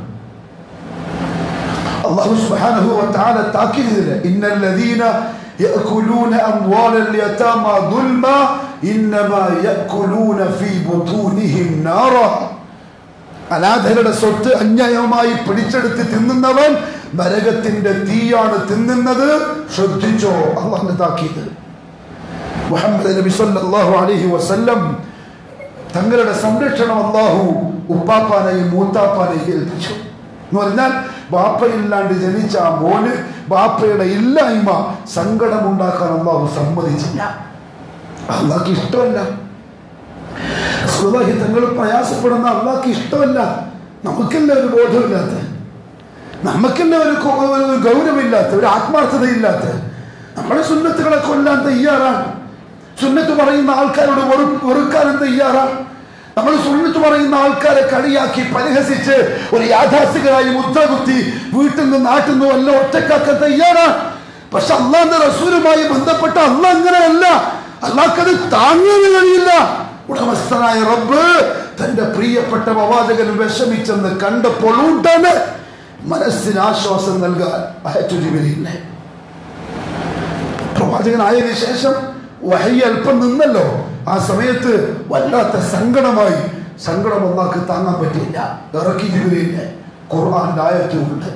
الله سبحانه وتعالى تاكيد ان الذين ياكلون اموال اليتامى ظلما انما ياكلون في بطونهم نارا അനാഥരുടെ സ്വത്ത് അന്യായമായി പിടിച്ചെടുത്ത് തിന്നുന്നവൻ നരകത്തിന്റെ തീയാണ് തിന്നുന്നത് ശ്രദ്ധിച്ചോ അള്ളാഹിന്റെ താക്കീത് മുഹമ്മദ് നബി സല്ലല്ലാഹു അലൈഹി വസല്ലം തങ്ങളുടെ സംരക്ഷണം അള്ളാഹു ഉപ്പാപ്പാനെയും മൂത്താപ്പാനെയും ഏൽപ്പിച്ചു എന്ന് പറഞ്ഞാൽ ബാപ്പയില്ലാണ്ട് ജനിച്ച ആ മോന് ബാപ്പയുടെ ഇല്ലായ്മ സങ്കടമുണ്ടാക്കാൻ അള്ളാഹു സമ്മതിച്ചില്ല അള്ളാഹ്ക്ക് ഇഷ്ടമല്ല റസൂലുള്ളാഹി തങ്ങൾ പ്രയാസപ്പെടുന്ന അള്ളാഹ്ക്ക് ഇഷ്ടമല്ല നമുക്കല്ലേ ഒരു ബോധമില്ലാത്ത നമുക്കല്ലേ ഒരു കൊ- ഒരു ഗൗരവമില്ലാത്ത ഒരു ആത്മാർത്ഥതയില്ലാത്ത നമ്മളെ സുന്നത്തുകളെ കൊല്ലാൻ തയ്യാറാണ് സുന്നത്ത് പറയുന്ന ആൾക്കാരോട് വെറു വെറുക്കാനും തയ്യാറാണ് നമ്മൾ സുന്നത്ത് പറയുന്ന ആൾക്കാരെ കളിയാക്കി പരിഹസിച്ച് ഒരു യാഥാസ്ഥികരായി മുദ്രകുത്തി വീട്ടിൽ നിന്ന് നാട്ടിൽ നിന്നും എല്ലാം ഒറ്റക്കാക്കാൻ തയ്യാറാണ് പക്ഷെ അള്ളാന്റെ റസൂലുമായി ബന്ധപ്പെട്ട അല്ല അങ്ങനെയല്ല അള്ളാഹ്ക്കത് താങ്ങാൻ കഴിയില്ല ഉടമസ്ഥനായ റബ്ബ് തന്റെ പ്രിയപ്പെട്ട പ്രവാചകൻ വിഷമിച്ചെന്ന് കണ്ടപ്പോൾ ഉടനെ മനസ്സിന് ആശ്വാസം നൽകാൻ അയച്ചു ജിബിലിനെ പ്രവാചകനായതിനു ശേഷം വഹി അല്പം നിന്നല്ലോ ആ സമയത്ത് വല്ലാത്ത സങ്കടമായി സങ്കടം ഒന്നാക്ക് താങ്ങാൻ പറ്റില്ല ഇറക്കി ജിബിലിനെ ഖുർആന്റെ ആയത്തുകൊണ്ട്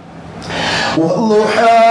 والضحى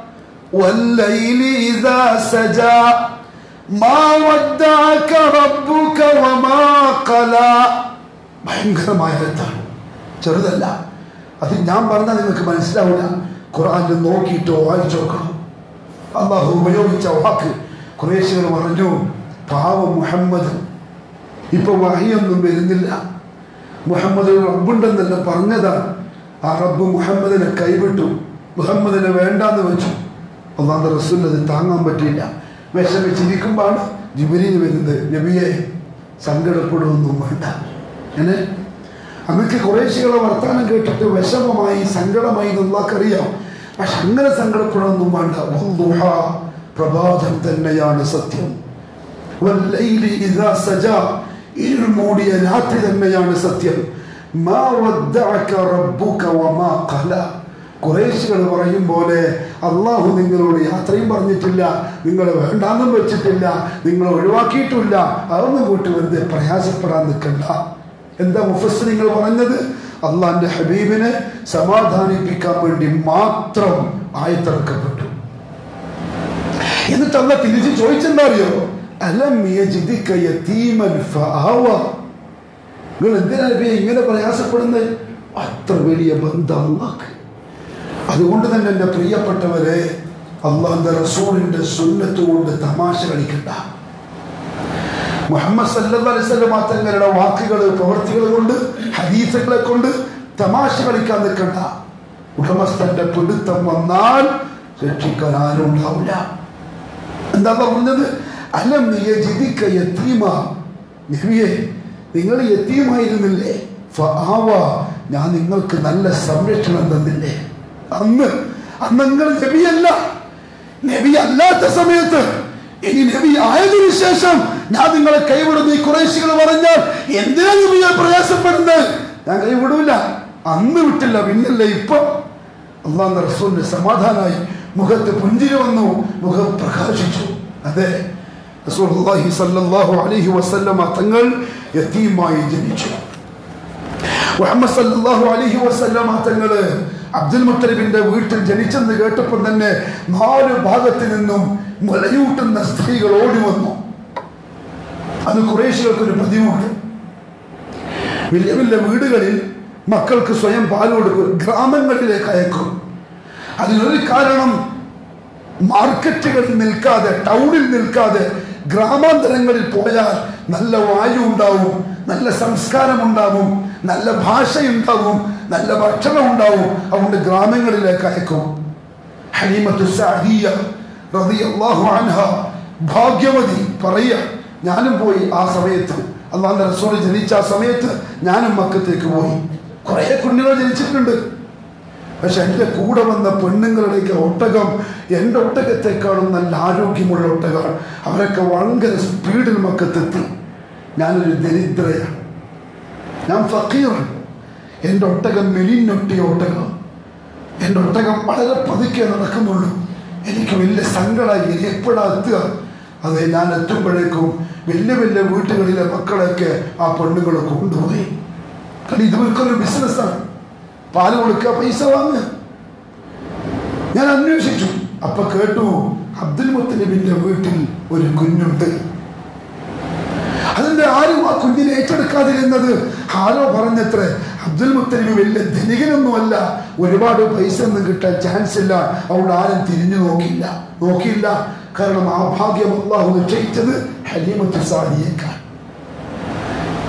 والليل إذا سجى ما ودعك ربك وما قلى ഭയങ്കരമായ അർത്ഥമാണ് ചെറുതല്ല അത് ഞാൻ പറഞ്ഞാൽ നിങ്ങൾക്ക് മനസ്സിലാവില്ല ഖുർആനിൽ നോക്കിയിട്ടോ വായിച്ചോ നോക്കണം അള്ളാഹു ഉപയോഗിച്ച വാക്ക് കുറേശ്ശികൾ പറഞ്ഞു പാവം മുഹമ്മദ് ഇപ്പൊ വഹിയൊന്നും വരുന്നില്ല മുഹമ്മദ് റബ്ബുണ്ടെന്നെല്ലാം പറഞ്ഞതാണ് ആ റബ്ബ് മുഹമ്മദിനെ കൈവിട്ടു മുഹമ്മദിനെ വേണ്ടാന്ന് വെച്ചു അള്ളാന്റെ റസൂൽ അത് താങ്ങാൻ പറ്റിയില്ല വിഷമിച്ചിരിക്കുമ്പോഴാണ് ജിബിലിയിൽ വരുന്നത് നബിയെ സങ്കടപ്പെടുമൊന്നും വേണ്ട എന്നെ അന്നൊക്കെ കുറേശ്ശികളെ വർത്താനം കേട്ടിട്ട് വിഷമമായി സങ്കടമായി എന്നുള്ളവർക്കറിയാം പക്ഷെ അങ്ങനെ സങ്കടപ്പെടൊന്നും വേണ്ട വദ്ദുഹ, പ്രഭാതം തന്നെയാണ് സത്യം വല്ലൈലി ഇദാ സജാ, ഇരുൾ മൂടിയ രാത്രി തന്നെയാണ് സത്യം മാ വദ്ദഅക റബ്ബുക വമാ ഖല കുറേശികൾ പറയും പോലെ അള്ളാഹു നിങ്ങളോട് യാത്രയും പറഞ്ഞിട്ടില്ല നിങ്ങളെ വേണ്ടാന്നും വെച്ചിട്ടില്ല നിങ്ങളെ ഒഴിവാക്കിയിട്ടില്ല അതൊന്നും കൂട്ടി വെറുതെ പ്രയാസപ്പെടാൻ നിൽക്കണ്ട എന്താ മുഫസ് നിങ്ങൾ പറഞ്ഞത് അള്ളാന്റെ ഹബീബിനെ സമാധാനിപ്പിക്കാൻ വേണ്ടി മാത്രം ആയത്തിറക്കപ്പെട്ടു എന്നിട്ട് അല്ല തിരിച്ച് ചോദിച്ചെന്താ അറിയോ അലം യജിദിക യതീമൻ ഫആവ നിങ്ങൾ എന്തിനാ നബിയെ ഇങ്ങനെ പ്രയാസപ്പെടുന്നത് അത്ര വലിയ ബന്ധം അള്ളാഹ്ക്ക് അതുകൊണ്ട് തന്നെ എൻ്റെ പ്രിയപ്പെട്ടവരെ അള്ളാഹിന്റെ റസൂലിന്റെ സുന്നത്ത് കൊണ്ട് തമാശ കളിക്കണ്ട മുഹമ്മദ് സല്ലല്ലാഹു അലൈഹി വസല്ലം തങ്ങളുടെ വാക്കുകൾ പ്രവർത്തികൾ കൊണ്ട് ഹദീസുകളെ കൊണ്ട് തമാശ കളിക്കാൻ നിൽക്കണ്ട ഉടമസ്ഥന്റെ പിടുത്തം വന്നാൽ രക്ഷിക്കാൻ ആരും ഉണ്ടാവില്ല എന്താ പറഞ്ഞത് അലം യജിദിക യതീമ നബിയെ നിങ്ങൾ യതീമായിരുന്നില്ലേ ഫആവ ഞാൻ നിങ്ങൾക്ക് നല്ല സംരക്ഷണം തന്നില്ലേ അന്ന് അന്ന് നിങ്ങൾ നബിയല്ല നബി അല്ലാത്ത സമയത്ത് ഇനി നബി ആയതിനു ശേഷം ഞാൻ നിങ്ങളെ കൈവിടുന്ന ഈ കുറേശികൾ പറഞ്ഞാൽ എന്തിനാ നബിയെ പ്രയാസപ്പെടുന്നത് ഞാൻ കൈവിടൂല അന്ന് വിട്ടില്ല പിന്നല്ലേ ഇപ്പൊ അള്ളാഹ് റസൂലിന് സമാധാനായി മുഖത്ത് പുഞ്ചിരി വന്നു മുഖം പ്രകാശിച്ചു അതെ റസൂലുള്ളാഹി സല്ലല്ലാഹു അലൈഹി വസല്ലമ തങ്ങൾ യതീമായി ജനിച്ചു മുഹമ്മദ് സല്ലല്ലാഹു അലൈഹി വസല്ലമ തങ്ങള് അബ്ദുൽ മുത്തലിബിന്റെ വീട്ടിൽ ജനിച്ചെന്ന് കേട്ടപ്പോൾ തന്നെ നാല് ഭാഗത്ത് നിന്നും മുലയൂട്ടുന്ന സ്ത്രീകൾ ഓടി വന്നു അത് കുറേശ്ശികൾക്കൊരു പതിവുണ്ട് വലിയ വലിയ വീടുകളിൽ മക്കൾക്ക് സ്വയം പാൽ കൊടുക്കും ഗ്രാമങ്ങളിലേക്ക് അയക്കും അതിനൊരു കാരണം മാർക്കറ്റുകളിൽ നിൽക്കാതെ ടൗണിൽ നിൽക്കാതെ ഗ്രാമാന്തരങ്ങളിൽ പോയാൽ നല്ല വായു ഉണ്ടാവും നല്ല സംസ്കാരം ഉണ്ടാവും നല്ല ഭാഷയുണ്ടാവും നല്ല ഭക്ഷണം ഉണ്ടാവും അതുകൊണ്ട് ഗ്രാമങ്ങളിലേക്ക് അയക്കും ഹലീമത്തു സഅദിയ റളിയല്ലാഹു അൻഹ ഭാഗ്യവതി പറയുക ഞാനും പോയി ആ സമയത്ത് അള്ളാന്റെ റസൂൽ ജനിച്ച ആ സമയത്ത് ഞാനും മക്കത്തേക്ക് പോയി കുറേ കുഞ്ഞുങ്ങൾ ജനിച്ചിട്ടുണ്ട് പക്ഷെ എൻ്റെ കൂടെ വന്ന പെണ്ണുങ്ങളുടെയൊക്കെ ഒട്ടകം എൻ്റെ ഒട്ടകത്തെക്കാളും നല്ല ആരോഗ്യമുള്ള ഒട്ടകമാണ് അവരൊക്കെ ഭയങ്കര സ്പീഡിൽ മക്കത്തെത്തി ഞാനൊരു ദരിദ്രയാണ് ഞാൻ ഫക്കീറാണ് എൻ്റെ ഒട്ടകം മെലിഞ്ഞൊട്ടിയ ഒട്ടകം എൻ്റെ ഒട്ടകം വളരെ പതുക്കെ നടക്കുന്നുള്ളൂ എനിക്ക് വലിയ സങ്കടമായി ഇനി എപ്പോഴാ എത്തുക അതെ ഞാൻ എത്തുമ്പോഴേക്കും വലിയ വലിയ വീട്ടുകളിലെ മക്കളെയൊക്കെ ആ പെണ്ണുങ്ങൾ കൊണ്ടുപോയി കാരണം ഇത് ഇവർക്കൊരു ബിസിനസ്സാണ് പാല് കൊടുക്കുക പൈസ വാങ്ങുക ഞാൻ അന്വേഷിച്ചു അപ്പൊ കേട്ടു അബ്ദുൽ മുത്തലിബിന്റെ വീട്ടിൽ ഒരു കുഞ്ഞുണ്ട് അതിന്റെ ആരും ആ കുഞ്ഞിനെ ഏറ്റെടുക്കാതിരുന്നത് ആരോ പറഞ്ഞത്ര അബ്ദുൽ മുത്തലിബ് വലിയ ധനികനൊന്നുമല്ല ഒരുപാട് പൈസ ഒന്നും കിട്ടാൻ ചാൻസ് ഇല്ല അതുകൊണ്ട് ആരും തിരിഞ്ഞു നോക്കിയില്ല നോക്കിയില്ല കാരണം ആ ഭാഗ്യം അള്ളാഹു നിശ്ചയിച്ചത് ഹലീമത്ത് സാദിയേക്കാൾ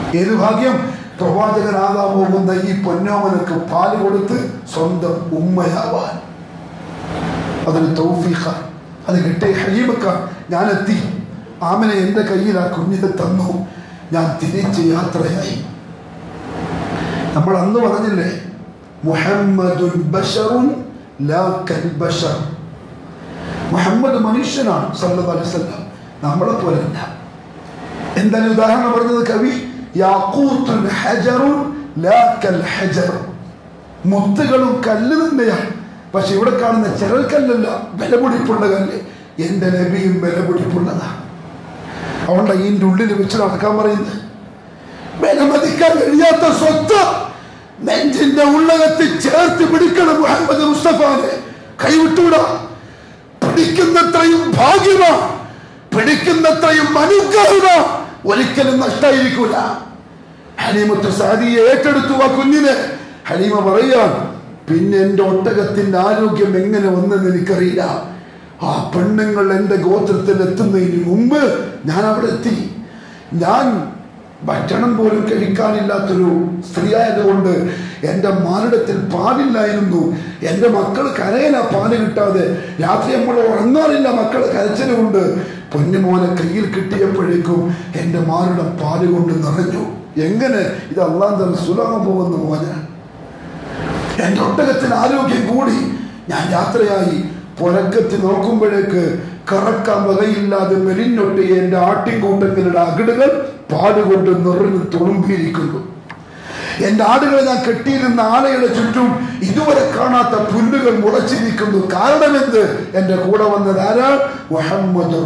ഏത് ഭാഗ്യം പ്രവാചകനാകാൻ പോകുന്ന ഈ പൊന്നോമനക്ക് പാല് കൊടുത്ത് സ്വന്തം ഉമ്മയാവാൻ അതൊരു തൗഫീഖ അത് കിട്ടിയ ഹലീമക്ക ഞാൻ എത്തി ആമനെ എൻ്റെ കയ്യിൽ ആ കുഞ്ഞിനെ തന്നു ഞാൻ തിരിച്ച് യാത്രയായി നമ്മൾ അന്ന് പറഞ്ഞില്ലേ മുഹമ്മദുൻ ബഷറുൻ ലാ കൽ ബഷർ മുഹമ്മദ് മനുഷ്യനാണ് സല്ലല്ലാഹു അലൈഹി വസല്ലം നമ്മളെ പോലല്ല എന്താണ് ഉദാഹരണം പറഞ്ഞത് കവി യാഖൂത്തുൻ ഹജറുൻ ലാ കൽ ഹജർ മുത്തുകളും കല്ല് തന്നെയാണ് പക്ഷെ ഇവിടെ കാണുന്ന ചിരൽക്കല്ലല്ല വിലപിടിപ്പുള്ള കല്ല് എൻ്റെ നബിയും വിലപിടിപ്പുള്ളതാണ് അതുകൊണ്ട് ഇതിൻ്റെ ഉള്ളിൽ വെച്ച് നടക്കാൻ പറയുന്നത് വിലമതിക്കാൻ കഴിയാത്ത സ്വത്ത് നെഞ്ചിന്റെ ഉള്ളകത്ത് ചേർത്ത് പിടിക്കണം മുഹമ്മദ് മുസ്തഫാനെ കൈവിട്ടൂടാ പിടിക്കുന്നത്രയും ഭാഗ്യമാണ് പിടിക്കുന്നത്രയും അനുഗ്രഹമ ഒരിക്കലും നഷ്ടായിരിക്കൂല ഹലീമത്ത് സാദിയെ ഏറ്റെടുത്തു ആ കുഞ്ഞിനെ ഹലീമ പറയാൻ പിന്നെ എൻ്റെ ഒട്ടകത്തിന്റെ ആരോഗ്യം എങ്ങനെ വന്നെന്ന് എനിക്കറിയില്ല ആ പെണ്ണുങ്ങൾ എൻ്റെ ഗോത്രത്തിൽ എത്തുന്നതിന് മുമ്പ് ഞാൻ അവിടെ എത്തി ഞാൻ ഭക്ഷണം പോലും കഴിക്കാനില്ലാത്തൊരു സ്ത്രീ ആയതുകൊണ്ട് എൻ്റെ മാറിടത്തിൽ പാലില്ലായിരുന്നു എൻ്റെ മക്കൾ കരയില പാല് കിട്ടാതെ രാത്രി നമ്മൾ ഉറങ്ങാറില്ല മക്കൾ കരച്ചിലുകൊണ്ട് പൊന്നുമോനെ കയ്യിൽ കിട്ടിയപ്പോഴേക്കും എൻ്റെ മാറിടം പാല് കൊണ്ട് നിറഞ്ഞു എങ്ങനെ ഇത് അള്ളാൻ തന്നെ സുലാമ പോകുന്ന മോനാണ് എൻ്റെ ഒട്ടകത്തിന് ആരോഗ്യം കൂടി ഞാൻ യാത്രയായി പുറക്കത്തി നോക്കുമ്പോഴേക്ക് കറക്കാൻ വകയില്ലാതെ മെലിഞ്ഞൊട്ടിയ എൻ്റെ ആട്ടിൻകൂട്ടങ്ങളുടെ അകിടുകൾ പാടുകൊണ്ട് നിറഞ്ഞു തുളുമ്പിയിരിക്കുന്നു എൻ്റെ ആടുകളെ ഞാൻ കെട്ടിയിരുന്ന ആലയുടെ ചുറ്റും ഇതുവരെ കാണാത്ത പുല്ലുകൾ മുളച്ചിരിക്കുന്നു കാരണമെന്ത് എൻ്റെ കൂടെ വന്നത് ആരാ മുഹമ്മദ്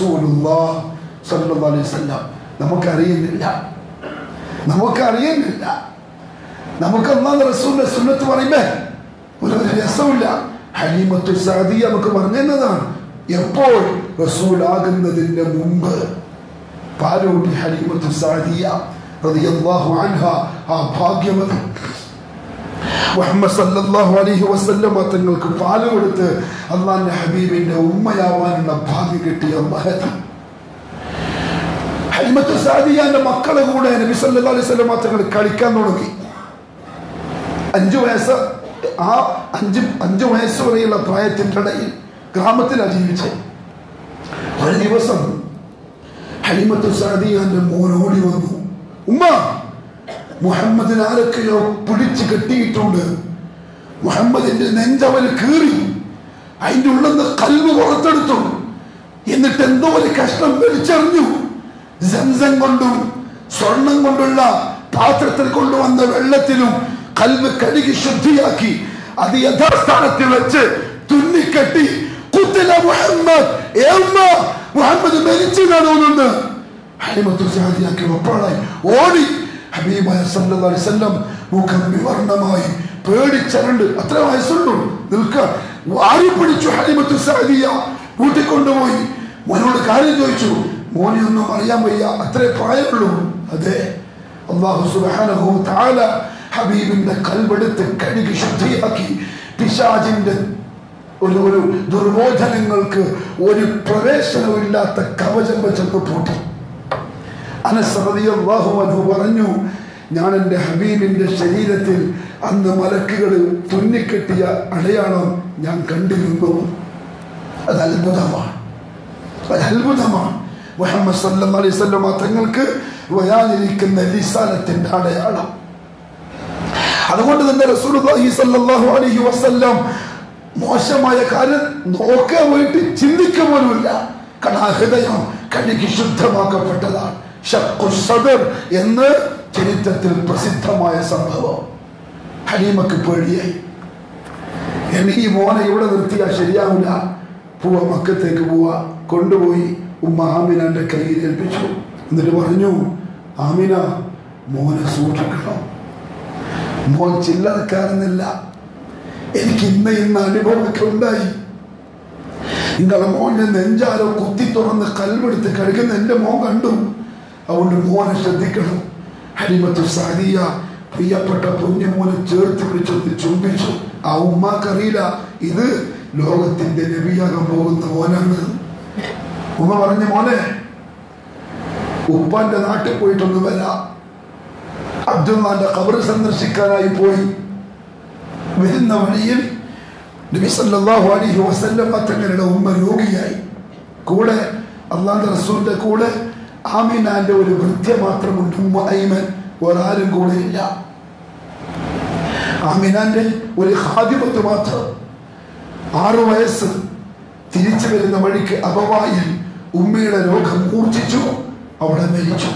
നമുക്കറിയുന്നില്ല നമുക്കറിയുന്നില്ല നമുക്ക് ഒന്നാം റസൂലിന്റെ സുന്നത്ത് പറയുമ്പേ ഒരു ഒരു രസമില്ല ഹലീമത്തു സാദി നമുക്ക് പറഞ്ഞതാണ് എപ്പോൾ റസൂൽ ആകുന്നതിന്റെ മുമ്പ് പാലൂട്ടി ഹലീമത്തു സാദിയ റളിയല്ലാഹു അൻഹ ആ ഭാഗ്യമത് മുഹമ്മദ് സല്ലല്ലാഹു അലൈഹി വസല്ലമ തങ്ങൾക്ക് പാല് കൊടുത്ത് അള്ളാന്റെ ഹബീബിന്റെ ഉമ്മയാവാനുള്ള ഭാഗ്യം കിട്ടിയ മഹത് ഹലിമത്ത് സാദിയാന്റെ മക്കളെ കൂടെ നബി സല്ലല്ലാഹു അലൈഹി വസല്ലമ തങ്ങൾ കളിക്കാൻ തുടങ്ങി അഞ്ചു വയസ്സ് ആ അഞ്ച് അഞ്ചു വയസ്സ് വരെയുള്ള പ്രായത്തിൻ്റെ ഇടയിൽ ഗ്രാമത്തിലാണ് ജീവിച്ചത് ഒരു ദിവസം ഹലിമത്ത് സാദിയാന്റെ മോൻ ഓടി വന്നു ഉമ്മ മുഹമ്മദിന് ആരൊക്കെയോ പിടിച്ച് കെട്ടിയിട്ടുണ്ട് മുഹമ്മദിന്റെ നെഞ്ചവന് കീറി അതിൻ്റെ ഉള്ളിൽ നിന്ന് കൽവ് പുറത്തെടുത്തു എന്നിട്ട് എന്തോ ഒരു കഷ്ണം വലിച്ചെറിഞ്ഞു സംസം കൊണ്ടും സ്വർണം കൊണ്ടുള്ള പാത്രത്തിൽ കൊണ്ടുവന്ന വെള്ളത്തിലും കൽവ് കഴുകി ശുദ്ധിയാക്കി അത് യഥാസ്ഥാനത്തിൽ വെച്ച് തുന്നിക്കെട്ടി കുത്തില മുഹമ്മദ് ഏ ഉമ്മ, മുഹമ്മദ് മരിച്ചു കാണുന്നുണ്ട് ഹലിമത്തു സാദിയാക്കി ഒപ്പാളായി ഓടി ഹബീബായ സല്ലല്ലാഹു അലൈഹി വസല്ലം മുഖം വിവർണമായി പേടിച്ചരണ്ട് അത്ര വയസ്സുള്ളൂ നിൽക്ക വാരി പിടിച്ചു ഹലിമത്തു സാദിയ കൂട്ടിക്കൊണ്ടുപോയി മോനോട് കാര്യം ചോദിച്ചു മോനെ ഒന്നും അറിയാൻ വയ്യ അത്രേ പ്രായമുള്ളൂ അതെ അള്ളാഹു സുബ്ഹാനഹു തആല ഹബീബിന്റെ കൽവെടുത്ത് കഴുകി ശുദ്ധിയാക്കി പിശാജിന്റെ ഒരു ഒരു ദുർബോധനങ്ങൾക്ക് ഒരു പ്രവേശനമില്ലാത്ത കവചം വെച്ചൊക്കെ പൂട്ടി അനസറിയാഹു പറഞ്ഞു ഞാൻ എൻ്റെ ഹബീബിന്റെ ശരീരത്തിൽ അന്ന് മലക്കുകൾ തുന്നിക്കെട്ടിയ അടയാളം ഞാൻ കണ്ടിരുന്നു അത് അത്ഭുതമാണ് അത് അത്ഭുതമാണ് മുഹമ്മദ് സല്ലല്ലാഹു അലൈഹി വസല്ലമ തങ്ങൾക്ക് വരാനിരിക്കുന്ന റിസാലത്തിന്റെ അടയാളം അതുകൊണ്ട് തന്നെ റസൂലുള്ളാഹി സ്വല്ലല്ലാഹു അലൈഹി വസല്ലം മോശമായ കാര്യം നോക്കാൻ പോയിട്ട് ചിന്തിക്കുക പോലുമില്ല കാരണം ആ ഹൃദയം കഴുകി ശുദ്ധമാക്കപ്പെട്ടതാണ് ഷഖ്ഖു സദർ എന്ന് ചരിത്രത്തിൽ പ്രസിദ്ധമായ സംഭവം ഹലീമക്ക് പേടിയായി എനിക്ക് ഈ മോനെ ഇവിടെ നിർത്തിയാൽ ശരിയാവില്ല പോവാ മക്കത്തേക്ക് പോവാ കൊണ്ടുപോയി ഉമ്മ ആമിനാന്റെ കയ്യിൽ ഏൽപ്പിച്ചു എന്നിട്ട് പറഞ്ഞു ആമിന മോനെ സൂക്ഷിക്കണം മോൻ ചില്ലറക്കാരെന്നില്ല എനിക്ക് ഇന്ന് ഇന്ന് അനുഭവമൊക്കെ ഉണ്ടായി നിങ്ങളെ മോനെ നെഞ്ചാരോ കുത്തി തുറന്ന് കൽവെടുത്ത് കഴുകുന്ന എൻ്റെ മോൻ കണ്ടു അതുകൊണ്ട് മോനെ ശ്രദ്ധിക്കണം ഹരിമത്തു സാദിയ പ്രിയപ്പെട്ട കുഞ്ഞു മോനെ ചേർത്ത് പിടിച്ചൊന്ന് ചുംബിച്ചു ആ ഉമ്മാക്കറിയില്ല ഇത് ലോകത്തിന്റെ നബിയാകാൻ പോകുന്ന മോനാണ് ഉമ്മ പറഞ്ഞ മോനെ ഉപ്പാന്റെ നാട്ടിൽ പോയിട്ടൊന്ന് വരാം അബ്ദുല്ലാന്റെ ഖബർ സന്ദർശിക്കാനായി പോയി വരുന്ന വഴിയിൽ നബി സല്ലല്ലാഹു അലൈഹി വസല്ലം തങ്ങളുടെ ഉമ്മ രോഗിയായി കൂടെ അള്ളാന്റെ റസൂലിന്റെ കൂടെ ആമിനാന്റെ ഒരു വൃത്യ മാത്രമുണ്ട് ഉമ്മ ഐമൻ ഒരാരും കൂടെ ഇല്ല ആമിനാന്റെ ഒരു ഹാദിമത്ത് മാത്രം ആറു വയസ്സ് തിരിച്ചു വരുന്ന വഴിക്ക് അപവായിൽ ഉമ്മയുടെ രോഗം മൂർച്ഛിച്ചു അവിടെ മരിച്ചു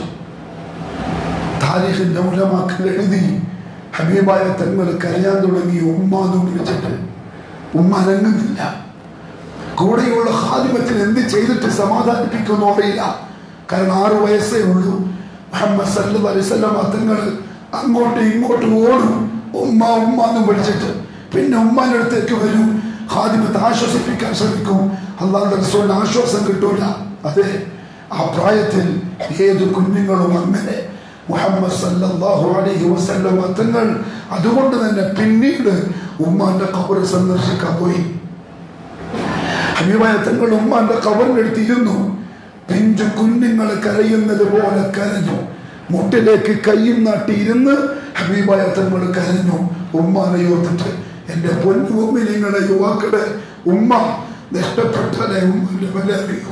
താരിഖിന്റെ ഉലമാക്കൾ എഴുതി ഹബീബായ തങ്ങൾ കരയാൻ തുടങ്ങി ഉമ്മ എന്ന് വിളിച്ചിട്ട് ഉമ്മ അനങ്ങുന്നില്ല കൂടെയുള്ള ഹാദിമത്തിന് എന്ത് ചെയ്തിട്ട് സമാധാനിപ്പിക്കുമെന്ന് അറിയില്ല കാരണം ആറു വയസ്സേ ഉള്ളൂ മുഹമ്മദ് സല്ലു അലൈവല്ലം തങ്ങൾ അങ്ങോട്ടും ഇങ്ങോട്ടും ഓടും ഉമ്മ ഉമ്മ എന്ന് വിളിച്ചിട്ട് പിന്നെ ഉമ്മാന്റെ അടുത്തേക്ക് വരും ഹാദിമത്തെ ആശ്വസിപ്പിക്കാൻ ശ്രമിക്കും അള്ളാഹ് റസൂലിന് ആശ്വാസം കിട്ടൂല അതെ ആ പ്രായത്തിൽ ഏത് കുഞ്ഞുങ്ങളും അങ്ങനെ മുഹമ്മദ് സല്ലല്ലാഹു അലൈഹി വസല്ലം തങ്ങൾ അതുകൊണ്ട് തന്നെ പിന്നീട് ഉമ്മാന്റെ കബർ സന്ദർശിക്കാൻ പോയി ഹബീബായ തങ്ങൾ ഉമ്മാന്റെ കബറിനെടുത്ത് ഇരുന്നു പിഞ്ചു കുഞ്ഞുങ്ങൾ കരയുന്നത് പോലെ കരഞ്ഞു മുട്ടിലേക്ക് കയ്യും നാട്ടി ഇരുന്ന് ഹബീബായ തങ്ങൾ കരഞ്ഞു ഉമ്മാനെ ഓർത്തിട്ട് എന്റെ പൊന്നു ഉമ്മിനിങ്ങളെ യുവാക്കളെ ഉമ്മ നഷ്ടപ്പെട്ടാലേ ഉമ്മന്റെ വില അറിയൂ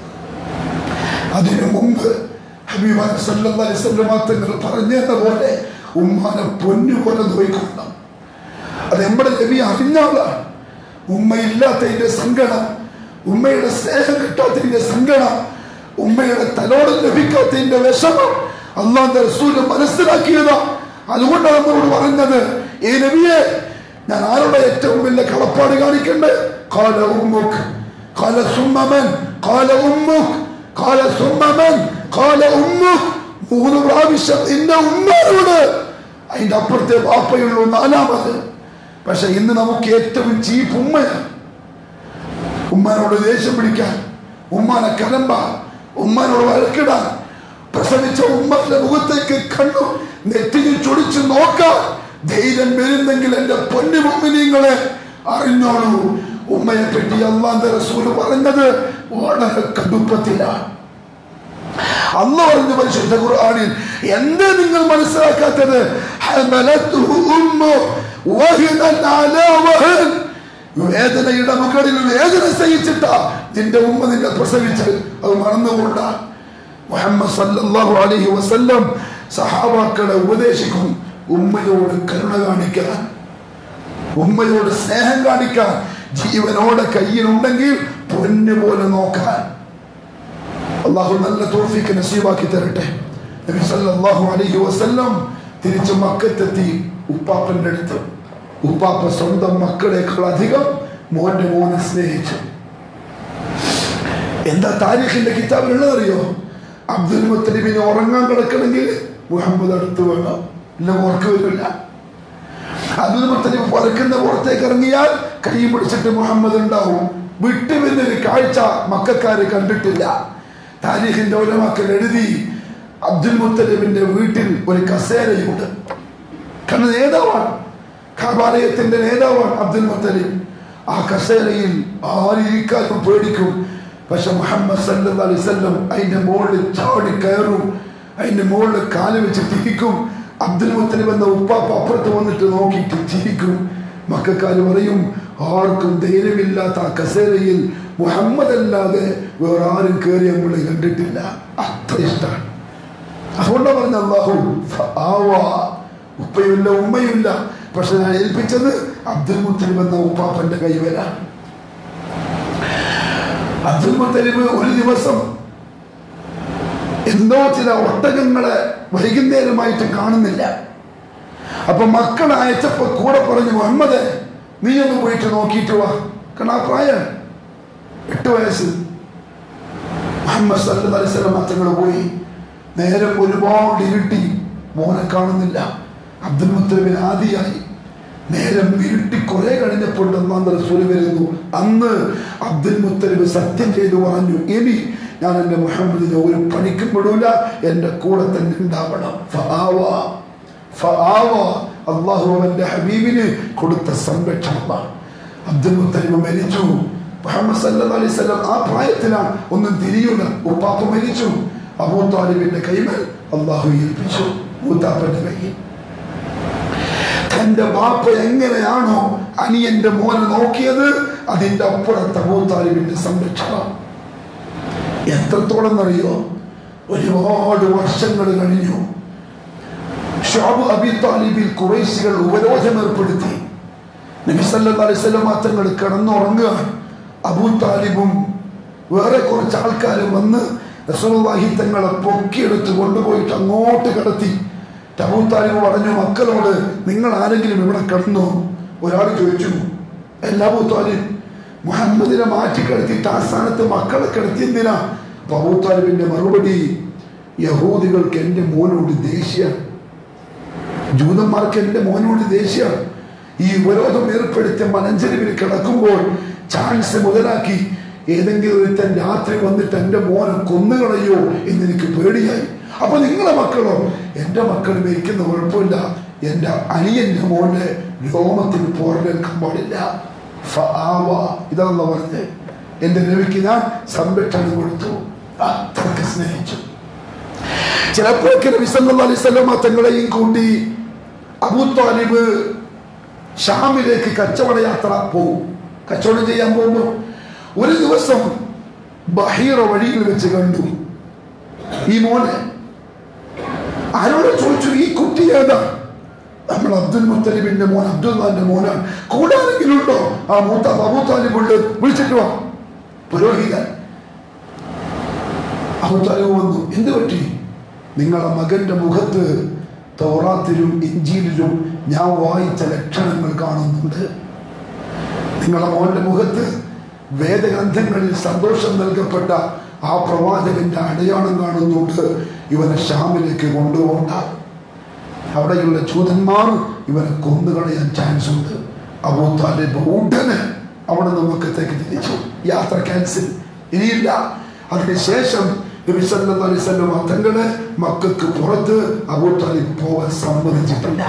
അതിനു മുമ്പ് ഹബീബായ സല്ലല്ലാഹു അലൈഹി വസല്ലം തങ്ങൾ പറഞ്ഞത് പോലെ ഉമ്മാനെ പൊന്നു പോലെ നോയിക്കൊള്ളണം അത് നമ്മുടെ നബി അറിഞ്ഞ ആളാണ് ഉമ്മയില്ലാത്തതിന്റെ സങ്കടം ഉമ്മയുടെ സ്നേഹം കിട്ടാത്തതിന്റെ സങ്കടം ഉമ്മയുടെ തലോടം ലഭിക്കാത്തതിന്റെ വിഷമം അള്ളാന്റെ റസൂല് മനസ്സിലാക്കിയതാ അതുകൊണ്ടാണ് നമ്മളോട് പറഞ്ഞത് ഈ നബിയെ ഞാൻ ആരുടെ ഏറ്റവും വലിയ കളപ്പാട് കാണിക്കണ്ടേ കാല ഉമ്മുക്ക് കാല സുമ്മമൻ കാല ഉമ്മുക്ക് കാല സുമ്മമൻ കാല ഉമ്മുക്ക് മൂന്ന് പ്രാവശ്യം നിന്റെ ഉമ്മയോട് അതിന്റെ അപ്പുറത്തെ വാപ്പയുള്ളൂ നാലാമത് പക്ഷെ ഇന്ന് നമുക്ക് ഏറ്റവും ചീപ്പ് ഉമ്മയാണ് ഉമ്മാനോട് ദേഷ്യം പിടിക്കാൻ ഉമ്മാനെ കലമ്പ ഉമ്മാനോട് വഴക്കിടാൻ പ്രസവിച്ച ഉമ്മന്റെ മുഖത്തേക്ക് കണ്ണു നെറ്റിയിൽ ചൊടിച്ച് നോക്കാൻ ധൈര്യം വരുന്നെങ്കിൽ എന്റെ പൊന്നു മുമ്പിനിങ്ങളെ അറിഞ്ഞോളൂ ഉമ്മയെ പറ്റി അള്ളാന്റെ റസൂല് പറഞ്ഞത് വളരെ കടുപ്പത്തിലാണ് അല്ല പറഞ്ഞു പരിശുദ്ധ ഖുർആനിൽ എന്ത് നിങ്ങൾ മനസ്സിലാക്കാത്തത് ഹമലത്തുഹു ഉമ്മു വഹനൻ അലാ വഹൻ വേദനയുടെ മുകളിൽ വേദന സഹിച്ചിട്ടാ നിന്റെ ഉമ്മ നിന്നെ പ്രസവിച്ചത് അത് മറന്നുകൊണ്ട മുഹമ്മദ് സല്ലല്ലാഹു അലൈഹി വസല്ലം സഹാബാക്കളെ ഉപദേശിക്കും ഉമ്മയോട് കരുണ കാണിക്കാൻ ഉമ്മയോട് സ്നേഹം കാണിക്കാൻ ജീവനോടെ കയ്യിലുണ്ടെങ്കിൽ പൊന്നു പോലെ നോക്കാൻ അള്ളാഹു നല്ല തോഫിക്ക് നസീബാക്കി തരട്ടെ നബി സല്ലല്ലാഹു അലൈഹി വസല്ലം തിരിച്ച് മക്കത്തെത്തി ഉപ്പാപ്പന്റെ അടുത്ത് ഉപ്പാപ്പ സ്വന്തം മക്കളെക്കാൾ അധികം മോന്റെ മോനെ സ്നേഹിച്ചു എന്താ താരീഖിന്റെ കിതാബിലുള്ളതറിയോ അബ്ദുൽ മുത്തലിബിന് ഉറങ്ങാൻ കിടക്കണമെങ്കിൽ മുഹമ്മദ് അടുത്ത് വേണം ഇല്ല ഉറക്കം വരില്ല അബ്ദുൽ മുത്തലിബ് പറക്കുന്ന പുറത്തേക്ക് ഇറങ്ങിയാൽ കൈ പിടിച്ചിട്ട് മുഹമ്മദ് ഉണ്ടാവും വിട്ടുപിന്നൊരു കാഴ്ച മക്കാര് കണ്ടിട്ടില്ല താരീഖിന്റെ ഓരോ മക്കൾ എഴുതി അബ്ദുൽ മുത്തലിബിന്റെ വീട്ടിൽ ഒരു കസേരയുണ്ട് കാരണം നേതാവാണ് ഖബാലയത്തിന്റെ നേതാവാണ് അബ്ദുൽ മുത്തലിബ് ആ കസേരയിൽ ആരിക്കാനും പേടിക്കും പക്ഷെ മുഹമ്മദ് സല്ലല്ലാഹു അലൈഹി വസല്ലം അതിന്റെ മുകളിൽ ചാടി കയറും അതിന്റെ മുകളിൽ കാല് വെച്ച് തിരിക്കും അബ്ദുൽ മുത്തലിബ് എന്ന ഉപ്പാപ്പ അപ്പുറത്ത് വന്നിട്ട് നോക്കിയിട്ട് ചിരിക്കും മക്കാര് പറയും ആർക്കും ധൈര്യമില്ലാത്ത ആ കസേരയിൽ മുഹമ്മദ് അല്ലാതെ വേറെ ആരും കയറി നമ്മൾ കണ്ടിട്ടില്ല അത്ര ഇഷ്ടമാണ് അതുകൊണ്ടാണ് പറഞ്ഞ അള്ളാഹു ഫആവാ. ഉപ്പയുമില്ല ഉമ്മയുമില്ല പക്ഷെ ഞാൻ ഏൽപ്പിച്ചത് അബ്ദുൽ മുത്തലിബ് എന്ന ഉപ്പാപ്പന്റെ കൈവര അബ്ദുൽ മുത്തലിബ് ഒരു ദിവസം എന്തോ ചില ഒട്ടകങ്ങളെ വൈകുന്നേരമായിട്ട് കാണുന്നില്ല അപ്പൊ മക്കൾ അയച്ചപ്പോ കൂടെ പറഞ്ഞു മുഹമ്മദ് നീ ഒന്ന് പോയിട്ട് നോക്കിയിട്ട് വാ കാരണം ആ പ്രായം എട്ട് വയസ്സ് മുഹമ്മദ് സല്ലല്ലാഹു അലൈഹി വസല്ലം തങ്ങൾ പോയി നേരം ഒരുപാട് ഇരുട്ടി മോനെ കാണുന്നില്ല അബ്ദുൽ മുത്തലിബിന് ആദിയായി നേരം ഇരുട്ടി കുറെ കഴിഞ്ഞപ്പോൾ ഒന്നാം റസൂല് വരുന്നു അന്ന് അബ്ദുൽ മുത്തലിബ് സത്യം ചെയ്തു പറഞ്ഞു ഇനി ഞാൻ എൻ്റെ മുഹമ്മദിനെ ഒരു പണിക്കും വിടൂല എൻ്റെ കൂടെ തന്നെ ഉണ്ടാവണം ഫആവാ. ഫആവാ. അള്ളാഹു അവന്റെ ഹബീബിന് കൊടുത്ത സംരക്ഷണമാണ് അബ്ദുൽ മുത്തലിബ് മരിച്ചു മുഹമ്മദ് സല്ലല്ലാഹു അലൈഹി വസല്ലം ആ പ്രായത്തിലാണ് ഒന്നും തിരിയൂല ഉപ്പാപ്പ മരിച്ചു അബൂ താലിബിന്റെ കൈമൽ അള്ളാഹു ഏൽപ്പിച്ചു മൂത്താപ്പന്റെ കയ്യിൽ തന്റെ ബാപ്പ എങ്ങനെയാണോ അനിയന്റെ മോനെ നോക്കിയത് അതിന്റെ അപ്പുറത്തെ മൂത്താലിബിന്റെ സംരക്ഷണം എത്രത്തോളം അറിയോ ഒരുപാട് വർഷങ്ങൾ കഴിഞ്ഞു ഷാബ് അബി താലിബിൽ കുറേശികൾ ഉപരോധം ഏർപ്പെടുത്തി നബി സല്ലല്ലാഹു അലൈഹി വസല്ലം തങ്ങൾ കിടന്നുറങ്ങുക അബൂ താലിബും വേറെ കുറച്ച് ആൾക്കാരും വന്ന് റസൂലുള്ളാഹി തങ്ങളെ പൊക്കിയെടുത്ത് കൊണ്ടുപോയിട്ട് അങ്ങോട്ട് കിടത്തി അബൂ താലിബ് പറഞ്ഞു മക്കളോട് നിങ്ങൾ ആരെങ്കിലും ഇവിടെ കിടന്നോ ഒരാൾ ചോദിച്ചു എല്ലാ അബൂ താലിബ് മുഹമ്മദിനെ മാറ്റി കിടത്തിയിട്ട് ആ സ്ഥാനത്ത് മക്കളെ കിടത്തി എന്തിനാ അപ്പൊ അബൂ താലിബിന്റെ മറുപടി യഹൂദികൾക്ക് എൻ്റെ മോനോട് ദേഷ്യം ജൂതന്മാർക്ക് എൻ്റെ മോനോട് ദേഷ്യം ഈ ഉപരോധം ഏർപ്പെടുത്തിയ മലഞ്ചെരുവിൽ കിടക്കുമ്പോൾ ചാൻസ് മുതലാക്കി ഏതെങ്കിലും ഒരുത്തൻ രാത്രി വന്നിട്ട് എൻ്റെ മോനെ കൊന്നുകളയോ എന്ന് എനിക്ക് പേടിയായി അപ്പൊ നിങ്ങളെ മക്കളോ എൻ്റെ മക്കൾ മരിക്കുന്ന കുഴപ്പമില്ല എൻ്റെ അനിയൻ്റെ മോന്റെ രോമത്തിന് പോറലേൽക്കാൻ പാടില്ല ഫആവ. ഇതാണല്ലോ പറഞ്ഞത് എൻ്റെ രവിക്ക് ഞാൻ സംരക്ഷണം കൊടുത്തു അത്രക്ക് സ്നേഹിച്ചു ചിലപ്പോഴൊക്കെ നബി സല്ലല്ലാഹു അലൈഹി വസല്ലമ തങ്ങളെയും കൂട്ടി അബൂ താലിബ് ഷാമിലേക്ക് കച്ചവട യാത്ര പോകും കച്ചവടം ചെയ്യാൻ പോകുമ്പോൾ ഒരു ദിവസം ബഹീറ വഴിയിൽ വെച്ച് കണ്ടു ഈ മോനെ ആരോട് ചോദിച്ചു ഈ കുട്ടി ഏതാ നമ്മൾ അബ്ദുൽ മുത്തലിബിന്റെ മോൻ അബ്ദുല്ലാന്റെ മോനാണ് കൂടെ ആരെങ്കിലും ഉണ്ടോ ആ മൂത്ത അബൂ താലിബ് ഉണ്ട് വിളിച്ചിട്ട് വാ പുരോഹിതൻ അബൂ താലിബ് വന്നു എന്ത് പറ്റി നിങ്ങളെ മകന്റെ മുഖത്ത് തൗറാത്തിലും ഇഞ്ചിയിലും ഞാൻ വായിച്ച ലക്ഷണങ്ങൾ കാണുന്നുണ്ട് നിങ്ങളെ മോന്റെ മുഖത്ത് വേദഗ്രന്ഥങ്ങളിൽ സന്തോഷം നൽകപ്പെട്ട ആ പ്രവാചകന്റെ അടയാളം കാണുന്നുണ്ട് ഇവനെ ഷാമിലേക്ക് കൊണ്ടുപോകണ്ട അവിടെയുള്ള ജൂതന്മാർ ഇവനെ കൊന്നുകളയാൻ ചാൻസ് ഉണ്ട് അബൂ താലിബ് ഉടനെ അവിടെ നമുക്കത്തേക്ക് തിരിച്ചു യാത്ര ക്യാൻസൽ ഇനിയില്ല അതിനുശേഷം നബി സല്ലല്ലാഹു അലൈഹി വസല്ലം തങ്ങളെ മക്കൾക്ക് പുറത്ത് അബൂ താലിബ് പോകാൻ സമ്മതിച്ചിട്ടില്ല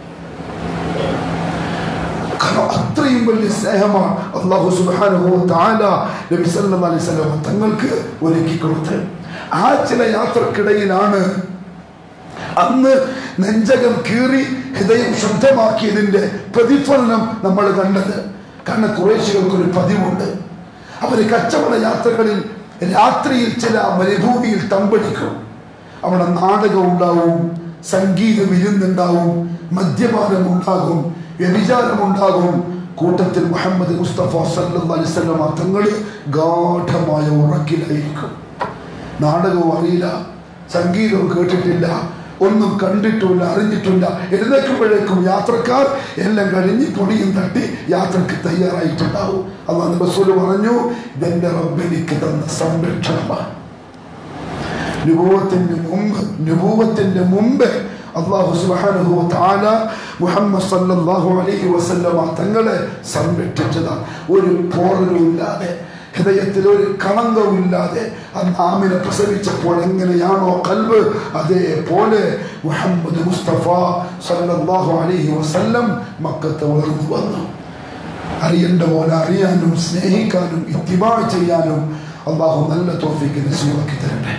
കാരണം അത്രയും വലിയ സ്നേഹമാണ് അള്ളാഹു സുബ്ഹാനഹു വ തആല നബി സല്ലല്ലാഹു അലൈഹി വസല്ലം തങ്ങൾക്ക് ഒരുക്കി കൊടുത്തത് ആ ചില യാത്രക്കിടയിലാണ് അന്ന് നെഞ്ചകം കീറി ഹൃദയം ശുദ്ധമാക്കിയതിന്റെ പ്രതിഫലനം നമ്മൾ കണ്ടത് കാരണം കുറേശികൾക്ക് ഒരു പതിവുണ്ട് അവര് കച്ചവട യാത്രകളിൽ രാത്രിയിൽ ചില മരുഭൂമിയിൽ തമ്പടിക്കും അവിടെ നാടകം ഉണ്ടാവും സംഗീത വിരുന്നുണ്ടാവും മദ്യപാനം ഉണ്ടാകും വ്യഭിചാരം ഉണ്ടാകും കൂട്ടത്തിൽ മുഹമ്മദ് മുസ്തഫ സല്ലല്ലാഹു അലൈഹി വസല്ലമ തങ്ങൾ ഗാഠമായ ഉറക്കിലായിരിക്കും നാടകവും അറിയില്ല സംഗീതവും കേട്ടിട്ടില്ല ഒന്നും കണ്ടിട്ടില്ല അറിഞ്ഞിട്ടില്ല എഴുന്നേക്കുമ്പോഴേക്കും യാത്രക്കാർ എല്ലാം കഴിഞ്ഞ് പൊടിയും തട്ടി യാത്രക്ക് തയ്യാറായിട്ടുണ്ടാവും അള്ളാഹ് റസൂല് പറഞ്ഞു ഇതെന്റെ റബ്ബെനിക്ക് തന്ന സംരക്ഷണമാണ് നുബൂവത്തിന്റെ മുമ്പ് നുബൂവത്തിന്റെ മുമ്പ് അള്ളാഹു സുബ്ഹാനഹു വ തആല മുഹമ്മദ് സല്ലല്ലാഹു അലൈഹി വസല്ലമ തങ്ങളെ സംരക്ഷിച്ചതാണ് ഒരു പോറലും ഇല്ലാതെ ഹൃദയത്തിൽ ഒരു കളങ്കവും ഇല്ലാതെ അന്ന് ആമിനെ പ്രസവിച്ചപ്പോൾ എങ്ങനെയാണോ കൽവ് അതേപോലെ മുഹമ്മദ് മുസ്തഫ സല്ലല്ലാഹു അലൈഹി വസല്ലം മക്കത്ത് വളർന്നു വന്നു അറിയേണ്ട പോലെ അറിയാനും സ്നേഹിക്കാനും ഇത്തിബാ ചെയ്യാനും അള്ളാഹു നല്ല തോഫിക്ക് നസീവാക്കി തരട്ടെ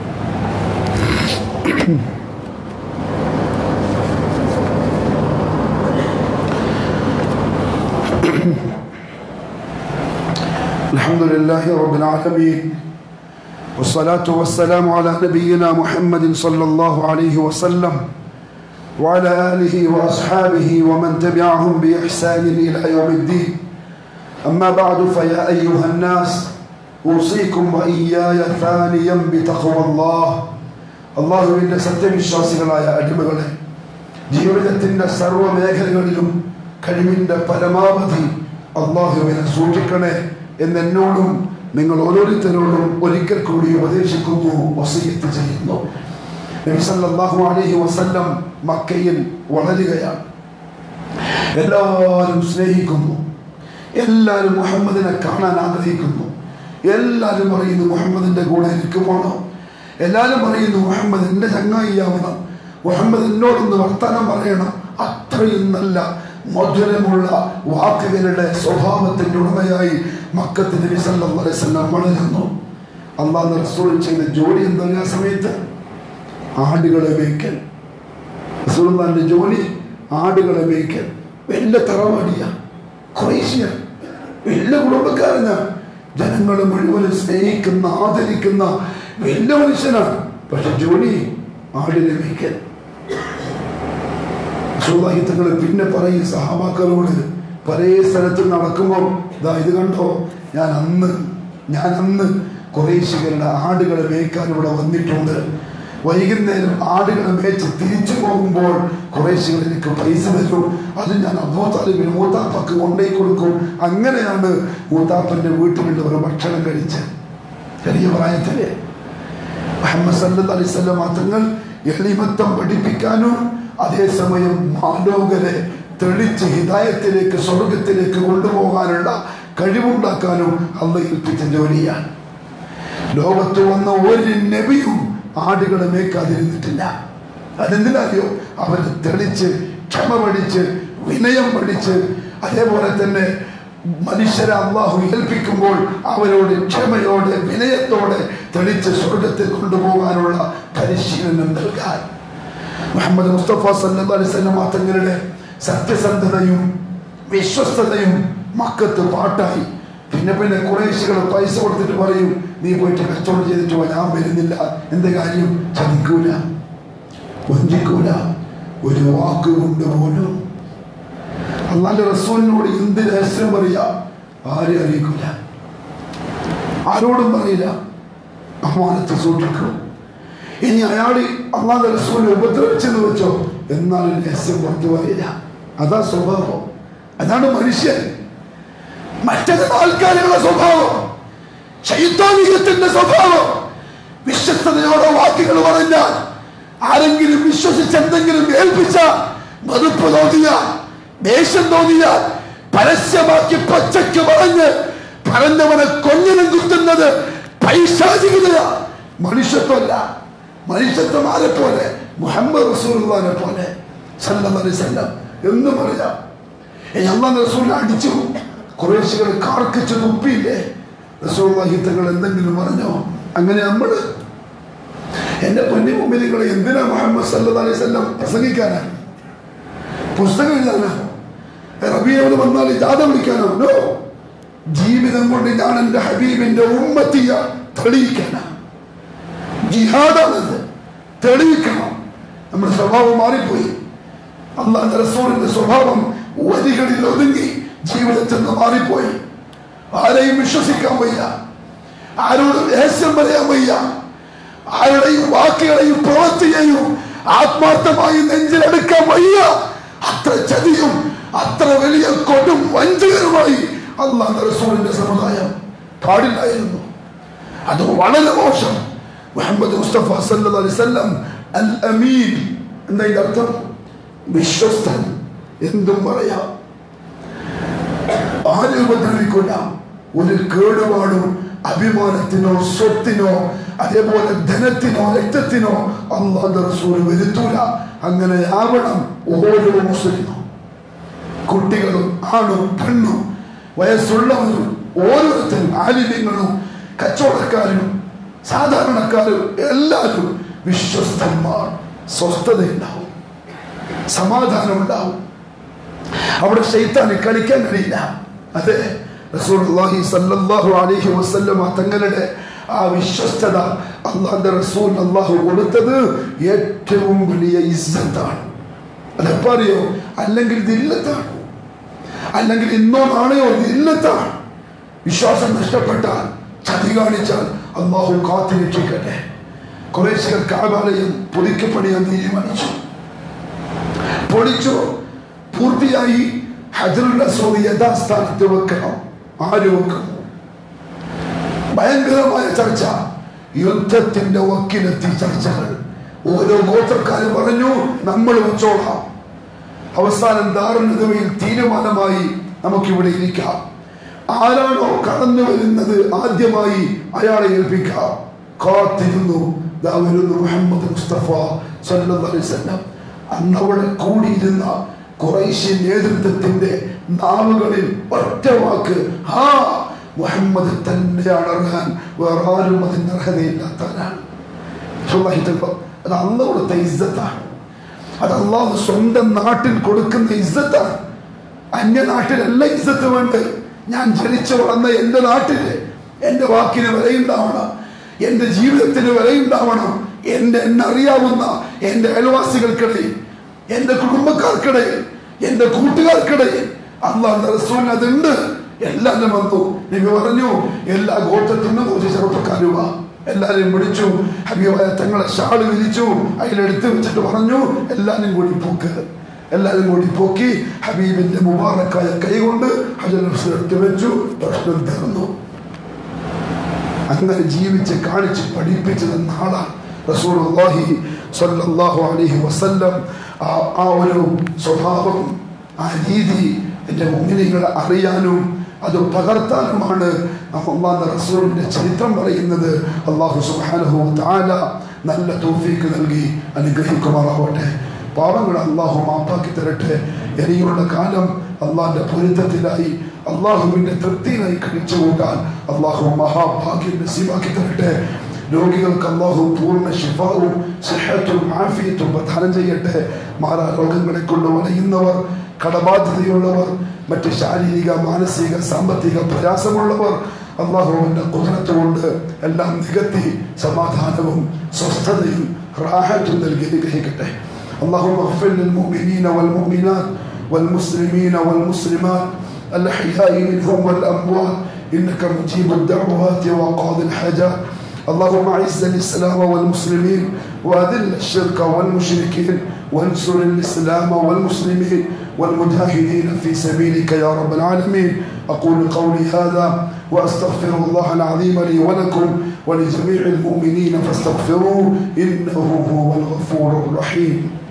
الحمد لله رب العالمين والصلاة والسلام على نبينا محمد صلى الله عليه وسلم وعلى آله وأصحابه ومن تبعهم بإحسان إلى يوم الدين أما بعد فيا أيها الناس أوصيكم وإياي ثانيا بتقوى الله അള്ളാഹുവിൻ്റെ സത്യവിശ്വാസികളായ അടിമകളെ ജീവിതത്തിൻ്റെ സർവ്വ മേഖലകളിലും കഴിവിൻ്റെ പരമാവധി അള്ളാഹുവിനെ സൂക്ഷിക്കണേ എന്ന് എന്നോടും നിങ്ങൾ ഓരോരുത്തരോടും ഒരിക്കൽ കൂടി ഉപദേശിക്കുന്നു വസീയത്ത് ചെയ്യുന്നു നബി സല്ലല്ലാഹു അലൈഹി വസല്ലം മക്കയിൽ വളരുകയാണ് എല്ലാവരും സ്നേഹിക്കുന്നു എല്ലാവരും മുഹമ്മദിനെ കാണാൻ ആഗ്രഹിക്കുന്നു എല്ലാവരും പറയുന്നു മുഹമ്മദിന്റെ കൂടെ എനിക്ക് പോകണം എല്ലാവരും പറയുന്നു മുഹമ്മദ് എൻ്റെ ചങ്ങായിയാവണം മുഹമ്മദ് എന്നോടൊന്ന് വർത്തമാനം പറയണം അത്രയും നല്ല മധുരമുള്ള വാക്കുകളുടെ സ്വഭാവത്തിന്റെ ഉടമയായി മക്കത്ത് നബി സല്ലല്ലാഹു അലൈഹി വസല്ലം വളരുന്നു അള്ളാഹ് റസൂൽ ചെയ്ത ജോലി എന്താ ആ സമയത്ത് ആടുകളെ മേയ്ക്കൽ റസൂലുള്ളാഹിന്റെ ജോലി ആടുകളെ മേയ്ക്കൽ വലിയ തറവാടിയ കുറേശ്യ വലിയ കുടുംബക്കാരനാ ജനങ്ങൾ മുഴുവനും സ്നേഹിക്കുന്ന ആദരിക്കുന്ന വലിയ മനുഷ്യനാണ് പക്ഷെ ജോലി ആടിനെ മേയ്ക്കൽ സുഖാഹിത്തങ്ങൾ പിന്നെ പറയും സഹാബാക്കളോട് പല സ്ഥലത്ത് നടക്കുമ്പോൾ ഇതാ ഇത് കണ്ടോ ഞാൻ അന്ന് ഞാൻ അന്ന് കുറേശികളുടെ ആടുകളെ മേയ്ക്കാൻ ഇവിടെ വന്നിട്ടുണ്ട് വൈകുന്നേരം ആടുകളെ മേച്ച് തിരിച്ചു പോകുമ്പോൾ കുറേശികൾ എനിക്ക് പൈസ തരും അത് ഞാൻ അബോതാലിബിന് മൂത്താപ്പക്ക് കൊണ്ടേ കൊടുക്കും അങ്ങനെയാണ് മൂത്താപ്പന്റെ വീട്ടിലുള്ളവർ ഭക്ഷണം കഴിച്ചത് ചെറിയ പ്രായത്തിലെ മുഹമ്മദ് സല്ലല്ലാഹു അലൈഹി വസല്ലം തങ്ങൾ എളിമത്തം പഠിപ്പിക്കാനും അതേസമയം മാലോകരെ തെളിച്ച് ഹിദായത്തിലേക്ക് സ്വർഗത്തിലേക്ക് കൊണ്ടുപോകാനുള്ള കഴിവുണ്ടാക്കാനും അള്ള ഏൽപ്പിച്ച ജോലിയാണ് ലോകത്ത് വന്ന ഒരു നബിയും ആടുകളെ മേക്കാതിരുന്നിട്ടില്ല അതെന്തിനറിയോ അവർ തെളിച്ച് ക്ഷമ പഠിച്ച് വിനയം പഠിച്ച് അതേപോലെ തന്നെ മനുഷ്യരെ അള്ളാഹു ഏൽപ്പിക്കുമ്പോൾ അവരോട് ക്ഷമയോടെ വിനയത്തോടെ തെളിച്ച് സ്വർഗത്തിൽ കൊണ്ടുപോകാനുള്ള പരിശീലനം നൽകാൻ മുഹമ്മദ് മുസ്തഫ സല്ലല്ലാഹു അലൈഹി വസല്ലം തങ്ങളുടെ സത്യസന്ധതയും വിശ്വസ്തതയും മക്കത്ത് പാട്ടായി പിന്നെ പിന്നെ കുറേശികൾ പൈസ കൊടുത്തിട്ട് പറയും നീ പോയിട്ട് കച്ചവടം ചെയ്തിട്ട് വാ, ഞാൻ വരുന്നില്ല എന്ത് കാര്യം ചതിക്കൂല വഞ്ചിക്കൂല ഒരു വാക്ക് കൊണ്ട് പോലും അള്ളാന്റെ റസൂലിനോട് എന്ത് രഹസ്യം പറയാ ആരെ അറിയിക്കൂല ആരോടും പറയില്ല അമാനത്ത് സൂക്ഷിക്കും ഇനി അയാൾ അള്ളാന്റെ റസൂലിനെ ഉപദ്രവിച്ചെന്ന് വെച്ചോ എന്നാലും രഹസ്യം പുറത്തു പറയില്ല അതാ സ്വഭാവം അതാണ് മനുഷ്യൻ മറ്റത് താൽക്കാലിക സ്വഭാവം ശൈത്താനികത്തിന്റെ സ്വഭാവം വിശ്വസ്തയോടെ വാക്കുകൾ പറഞ്ഞാൽ ആരെങ്കിലും വിശ്വസിച്ച് എന്തെങ്കിലും ഏൽപ്പിച്ച മറുപ്പ് തോന്നിയാൽ ദേഷ്യം തോന്നിയാൽ പരസ്യമാക്കി പച്ചയ്ക്ക് പറഞ്ഞ് പറഞ്ഞവനെ കൊഞ്ഞനം കുത്തുന്നത് പൈശാചികത മനുഷ്യത്വമല്ല മനുഷ്യത്വം ആരെ പോലെ മുഹമ്മദ് റസൂലുള്ളാനെ പോലെ സല്ലല്ലാഹു അലൈഹി വസല്ലം എന്ന് പറയാം ഇനി അള്ളാഹ് റസൂലിനെ അടിച്ചു കുറേശികൾ കാർക്കിച്ച് തുപ്പിയില്ലേ റസൂൽ തങ്ങൾ എന്തെങ്കിലും പറഞ്ഞോ അങ്ങനെ നമ്മൾ എന്റെ പൊന്നി മുമ്പിലുകളെ എന്തിനാ മുഹമ്മദ് സല്ലല്ലാഹു അലൈഹി വസല്ലം പ്രസംഗിക്കാനാണ് പുസ്തകം എഴുതാനാ റബിയോട് വന്നാൽ ജാഥ വിളിക്കാനോ നോ ജീവിതം കൊണ്ട് ഞാൻ എൻ്റെ ഹബീബിന്റെ ഉമ്മത്തിയ തെളിയിക്കാനാ ജിഹാദാണത് തെളിയിക്കണം നമ്മുടെ സ്വഭാവം മാറിപ്പോയി അള്ളാഹ് റസൂലിന്റെ സ്വഭാവം വരികളിൽ ഒതുങ്ങി ജീവിതത്തിൽ നിന്ന് മാറിപ്പോയി ആരെയും വിശ്വസിക്കാൻ വയ്യ ആരോടും രഹസ്യം പറയാൻ വയ്യ ആരുടെയും വാക്കുകളെയും പ്രവൃത്തിയെയും ആത്മാർത്ഥമായി നെഞ്ചിലെടുക്കാൻ വയ്യ അത്ര ചതിയും അത്ര വലിയ കൊടും വഞ്ചകരുമായി അള്ളാഹ് റസൂലിന്റെ സമുദായം പാടില്ലായിരുന്നു അത് വളരെ മോശം മുഹമ്മദ് മുസ്തഫ സല്ലല്ലാഹു അലൈഹി വസല്ലം അൽ അമീൻ എന്നതിന്റെ അർത്ഥം വിശ്വസ്തൻ എന്തും പറയാം ആരും ഉപദ്രവിക്കില്ല ഒരു കേടുപാടും അഭിമാനത്തിനോ സ്വത്തിനോ അതേപോലെ ധനത്തിനോ രക്തത്തിനോ അള്ളാഹ് റസൂൽ വരുത്തൂല അങ്ങനെ ആവണം ഓരോ മുസ്ലിമും കുട്ടികളും ആണും പെണ്ണും വയസ്സുള്ളവരും ഓരോരുത്തരും ആലിമ്യങ്ങളും കച്ചവടക്കാരും സാധാരണക്കാരും എല്ലാവരും വിശ്വസ്തന്മാർ സ്വസ്ഥതയുണ്ടാവും സമാധാനം ഉണ്ടാവും അവിടെ ശൈത്താന് കളിക്കാൻ കഴിയില്ല അതെ റസൂലുള്ളാഹി സല്ലല്ലാഹു അലൈഹി വസല്ലമ തങ്ങളുടെ ആ വിശ്വസ്തത അള്ളാന്റെ റസൂൽ അള്ളാഹു കൊടുത്തത് ഏറ്റവും വലിയ ഇസ്സത്താണ് അതെപ്പോ അറിയോ അല്ലെങ്കിൽ ഇത് ഇല്ലത്താണ് അല്ലെങ്കിൽ ഇന്നോ നാളെയോ ഇത് ഇല്ലത്താണ് വിശ്വാസം നഷ്ടപ്പെട്ടാൽ ചതി കാണിച്ചാൽ അള്ളാഹു കാത്തു രക്ഷിക്കട്ടെ കുറേശ്ശികൾ കാബാലയം പുതുക്കിപ്പണിയാൻ തീരുമാനിച്ചു പൊളിച്ചു പൂർത്തിയായി ഹജറുൽ അസ്വദ് യഥാസ്ഥാനത്ത് വെക്കണം ആര് വെക്കും ഭയങ്കരമായ ചർച്ച യുദ്ധത്തിന്റെ വക്കിലെത്തി ചർച്ചകൾ ഓരോ ഗോത്രക്കാരും പറഞ്ഞു നമ്മൾ വെച്ചോളാം അവസാനം ദാരുണതയിൽ തീരുമാനമായി നമുക്കിവിടെ ഇരിക്കാം ആരാണോ കടന്നു വരുന്നത് ആദ്യമായി അയാളെ ഏൽപ്പിക്കാം കാത്തിരുന്നു ദാ വരുന്നു മുഹമ്മദ് മുസ്തഫ സല്ലല്ലാഹു അലൈഹി വസല്ലം അന്ന് അവിടെ കൂടിയിരുന്ന കുറേശ്യ നേതൃത്വത്തിന്റെ നാവുകളിൽ ഒറ്റ വാക്ക് ഹാ മുഹമ്മദ് തന്നെയാണ് അർഹാൻ വേറെ ആരും അതിന് അർഹതയില്ലാത്തവരാണ് സുബ്ഹാനല്ലാഹ്. അത് അന്ന് കൊടുത്ത ഇസ്സത്താണ് അത് അള്ളാഹു സ്വന്തം നാട്ടിൽ കൊടുക്കുന്ന ഇസ്സത്താണ് അന്യനാട്ടിലല്ല ഇസ്സത്ത് വേണ്ടത് ഞാൻ ജനിച്ചു വളർന്ന എൻ്റെ നാട്ടില് എൻ്റെ വാക്കിന് വിലയുണ്ടാവണം എൻ്റെ ജീവിതത്തിന് വിലയുണ്ടാവണം എൻ്റെ എന്നെ അറിയാവുന്ന എൻ്റെ അയൽവാസികൾക്കിടയിൽ എൻ്റെ കുടുംബക്കാർക്കിടയിൽ എൻ്റെ കൂട്ടുകാർക്കിടയിൽ അള്ളാഹ് റസൂൽ അതുണ്ട് എല്ലാവരും വന്നു നബി പറഞ്ഞു എല്ലാ ഗോത്രത്തിൽ നിന്നും ഒരു ചെറുപ്പക്കാരുവാ എല്ലാരെയും വിളിച്ചു ഹബീബായ തങ്ങളെ ഷാള് വിരിച്ചു അതിലെടുത്ത് വെച്ചിട്ട് പറഞ്ഞു എല്ലാരും കൂടി പോക്ക് എല്ലാരും കൂടി പോക്കി ഹബീബിന്റെ മുബാറക്കായ കൈകൊണ്ട് ഹജർ എടുത്ത് വെച്ചു പ്രശ്നം തീർന്നു അങ്ങനെ ജീവിച്ച് കാണിച്ച് പഠിപ്പിച്ചു തന്ന ആളാണ് റസൂലുള്ളാഹി സ്വല്ലല്ലാഹു അലൈഹി വസല്ലം ആ ആ ഒരു സ്വഭാവം ആ രീതി എൻ്റെ മുന്നിലുകളെ അറിയാനും അത് പകർത്താനുമാണ് അള്ളാഹ് റസൂലിന്റെ ചരിത്രം പറയുന്നത് അള്ളാഹു സുബ്ഹാനഹു തആല നല്ല തൗഫീക്ക് നൽകി അനുഗ്രഹിക്കുമാറാവട്ടെ പാവങ്ങൾ അള്ളാഹു മാപ്പാക്കി തരട്ടെ ഇനിയുള്ള കാലം അള്ളാഹിന്റെ പൊരുത്തത്തിലായി അള്ളാഹുവിന്റെ തൃപ്തിയിലായി കഴിച്ചുകൂട്ടാൻ അള്ളാഹു മഹാഭാഗ്യം നസീബാക്കി തരട്ടെ രോഗികൾക്ക് അള്ളാഹു പൂർണ്ണ ശിഫാവും സിഹത്തും ആഫിയത്തും പ്രദാനം ചെയ്യട്ടെ മാറാ രോഗങ്ങളെ കൊണ്ട് വലയുന്നവർ കടബാധ്യതയുള്ളവർ മറ്റ് ശാരീരിക മാനസിക സാമ്പത്തിക പ്രയാസമുള്ളവർ അള്ളാഹുവിന്റെ കുതിരത്ത് കൊണ്ട് എല്ലാം നികത്തി സമാധാനവും സ്വസ്ഥതയും റാഹത്തും നൽകി അനുഗ്രഹിക്കട്ടെ اللهم اغفر للمؤمنين والمؤمنات والمسلمين والمسلمات الأحياء منهم والأموات إنك مجيب الدعوات وقاضي الحاجات اللهم اعز الإسلام والمسلمين وأذل الشرك والمشركين وانصر الإسلام والمسلمين والمجاهدين في سبيلك يا رب العالمين أقول قولي هذا وأستغفر الله العظيم لي ولكم ولجميع المؤمنين فاستغفروه إنه هو الغفور الرحيم